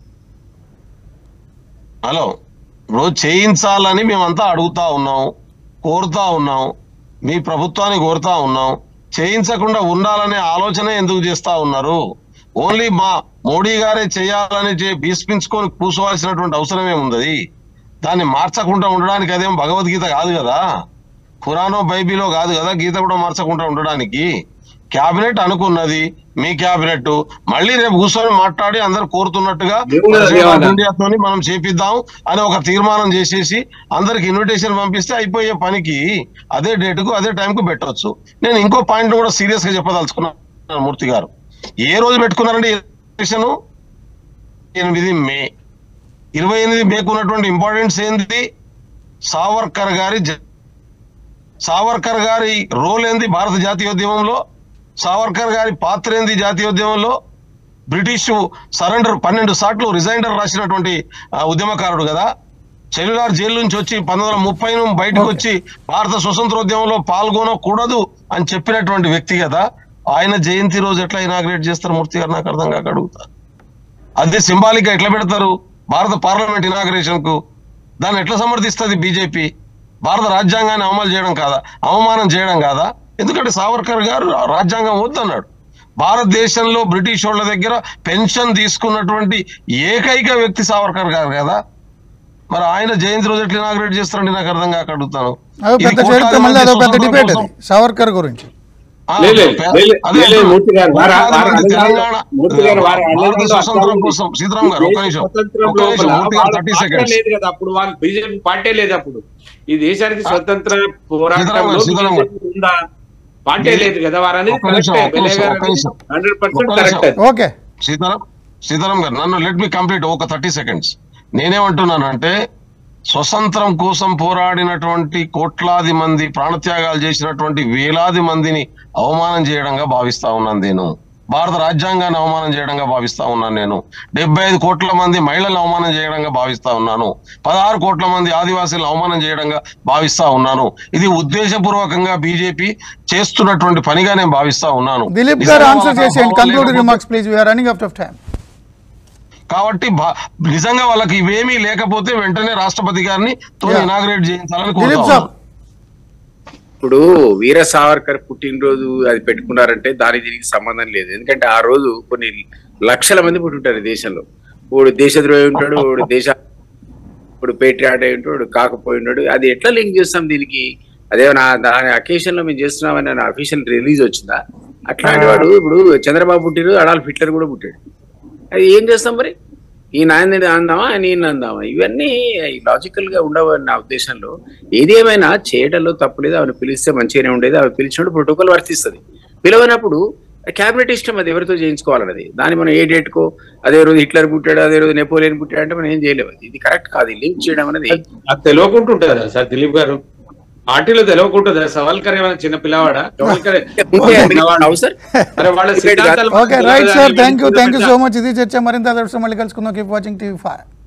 హలో రోజు చేయించాలని మేమంతా అడుగుతా ఉన్నాం కోరుతా ఉన్నాం మీ ప్రభుత్వాన్ని కోరుతా ఉన్నాం చేయించకుండా ఉండాలనే ఆలోచన ఎందుకు చేస్తా ఉన్నారు ఓన్లీ మా మోడీ గారే చేయాలని చే- భీష్మించుకొని కూర్చోవాల్సినటువంటి అవసరం ఏముంది దాన్ని మార్చకుండా ఉండడానికి అదేం భగవద్గీత కాదు కదా ఖురానో బైబిలో కాదు కదా గీత కూడా మార్చకుండా ఉండడానికి క్యాబినెట్ అనుకున్నది మీ క్యాబినెట్ మళ్ళీ రేపు కూర్చొని మాట్లాడి అందరు కోరుతున్నట్టుగా దేవుడు ప్రెసిడెంట్ ఆఫ్ దేవాలయం. ఇండియాతోని మనం చేపిద్దాం అని ఒక తీర్మానం చేసేసి అందరికి ఇన్విటేషన్ పంపిస్తే అయిపోయే పనికి అదే డేటుకు అదే టైంకు పెట్టవచ్చు నేను ఇంకో పాయింట్ కూడా సీరియస్ గా చెప్పదలుచుకున్నాను మూర్తి గారు ఏ రోజు పెట్టుకున్నారండి ఎలక్షన్ ఎనిమిది మే ఇరవై ఎనిమిది మేకు ఉన్నటువంటి ఇంపార్టెన్స్ ఏంది సావర్కర్ గారి జ- సావర్కర్ గారి రోల్ ఏంది భారత జాతీయోద్యమంలో సావర్కర్ గారి పాత్ర ఏంది జాతీయోద్యమంలో బ్రిటిష్ సరెండర్ పన్నెండు సార్లు రిజైండర్ రాసినటువంటి ఆ, ఉద్యమకారుడు కదా సెల్యులార్ జైలు నుంచి వచ్చి పంతొమ్మిది వందల ముప్పై బయటకు వచ్చి భారత స్వతంత్రోద్యమంలో పాల్గొనకూడదు అని చెప్పినటువంటి వ్యక్తి కదా ఆయన జయంతి రోజు ఎట్లా ఇనాగ్రేట్ చేస్తారు మూర్తి గారు నాకు అర్థం కాక అడుగుతా అదే సింబాలిక్ గా ఎట్లా పెడతారు భారత పార్లమెంట్ ఇనాగ్రేషన్ కు దాన్ని ఎట్లా సమర్థిస్తుంది బీజేపీ భారత రాజ్యాంగాన్ని అమలు చేయడం కాదా అవమానం చేయడం కాదా ఎందుకంటే సావర్కర్ గారు రాజ్యాంగం వద్దన్నాడు భారతదేశంలో బ్రిటిష్ వాళ్ళ దగ్గర పెన్షన్ తీసుకున్నటువంటి ఏకైక వ్యక్తి సావర్కర్ గారు కదా మరి ఆయన జయంతి రోజు ఎట్లా ఇనాగ్రేట్ చేస్తారండి నాకు అర్థం కాక అడుగుతాను అదో ఇది పెద్ద కోట్లాది చరిత్ర మళ్ళీ మంది అదో పెద్ద స్వతంత్రం డిబేట్ కోసం- అది సావర్కర్ గురించి ఆ, లే, లే, పే- లే, లే, అదే లే, లే, అంటున్నా. మూర్తి గారు, వారు- కోట్లాది వారు మంది అడగాలి. తెలంగాణ మూర్తి గారు, వారు భారత అడగాలి. స్వతంత్రం కోసం సీతారాం గారు ఒక నిమిషం స్వతంత్రంలో ఒక నిమిషం లోపల మూర్తి గారు వాళ్ళ థర్టీ పాత్ర సెకండ్స్ లేదు కదా అప్పుడు వాళ్ళు బీజేపీ పార్టీ లేదు అప్పుడు ఈ దేశానికి స్వతంత్ర పోరాటంలో సీతారాం గారు. BJP ఉందా పార్టీ లేదు కదా వారు అనేది ఒక్క నిమిషం, ఒక్క నిమిషం, ఒక్క నిమిషం. హండ్రెడ్ పర్సెంట్ ఒక్క కరెక్ట్ నిమిషం. ఓకే సీతారాం సీతారాం గారు నన్ను లెట్ మీ కంప్లీట్ ఒక థర్టీ సెకండ్స్ నేనేమంటున్నానంటే స్వతంత్రం కోసం పోరాడినటువంటి కోట్లాది మంది ప్రాణత్యాగాలు చేసినటువంటి వేలాది మందిని అవమానం చేయడంగా భావిస్తా ఉన్నాను నేను భారత రాజ్యాంగాన్ని అవమానం చేయడంగా భావిస్తా ఉన్నాను నేను డెబ్బై ఐదు కోట్ల మంది మహిళలను అవమానం చేయడంగా భావిస్తా ఉన్నాను పదహారు కోట్ల మంది ఆదివాసీలను అవమానం చేయడంగా భావిస్తా ఉన్నాను ఇది ఉద్దేశపూర్వకంగా బీజేపీ చేస్తున్నటువంటి పనిగా నేను భావిస్తా ఉన్నాను దిలీప్ గారు నిజంగా ఆన్సర్ వాళ్ళకి చేసేయండి అవగాహన కంక్లూడింగ్ లేకపోతే- remarks please we're running out of time కాబట్టి భా- నిజంగా వాళ్ళకి ఇవేమీ లేకపోతే వెంటనే రాష్ట్రపతి గారిని తో Yeah. ఇనాగ్రేట్ చేయించాలని దిలీప్ కోరుతా సాబ్ ఉన్నాను. ఇప్పుడు వీర సావర్కర్ పుట్టినరోజు అది పెట్టుకున్నారంటే దానికి దీనికి సంబంధం లేదు ఎందుకంటే ఆ రోజు కొన్ని లక్షల మంది పుట్టుంటారు ఈ దేశంలో వాడు దేశద్రోహి ఉంటాడు వాడు దేశ ఇప్పుడు పేట్రియాట్ అయి ఉంటాడు కాకపోయి ఉంటాడు అది ఎట్లా లింక్ చేస్తాం దీనికి అదేమన్నా దాని అకేషన్ లో మేము చేస్తున్నామని అఫీషియల్ రిలీజ్ వచ్చిందా అట్లాంటి వాడు ఇప్పుడు చంద్రబాబు పుట్టిరు అడాల్ఫ్ హిట్లర్ కూడా పుట్టాడు అది ఏం చేస్తాం మరి ఈ నాయన అందామా నేను అందామా ఇవన్నీ లాజికల్ గా ఉండవు నా ఉద్దేశంలో ఏది ఏమైనా చేయడంలో తప్పులేదు ఆమెను పిలిస్తే మంచిగానే ఉండేది ఆమె పిలిచినప్పుడు ప్రోటోకాల్ వర్తిస్తుంది పిలవనప్పుడు క్యాబినెట్ ఇష్టం అది ఎవరితో చేయించుకోవాలన్నది దాన్ని మనం ఏ డేట్ కో అదే రోజు హిట్లర్ పుట్టాడు అదే రోజు నెపోలియన్ పుట్టాడు అంటే మనం ఏం చేయలేము అది. ఇది కరెక్ట్ కాదు లింక్ చేయడం అనేది అది తెలియకుంటుంటుందా సార్ దిలీప్ గారు పార్టీలో తెలియకుంటుందా సవాల్కర్ ఏమైనా చిన్న పిల్లవాడా సవాల్కర్ ఉంటే మీకు అవసరం అరే వాళ్ళ Debate కాదు. సిద్ధాంతాలు okay right sir thank you thank you so much ఇది చర్చ మరింత దర్శనం మళ్ళీ కలుసుకుందాం కీప్ వాచింగ్ టీవీ ఫైవ్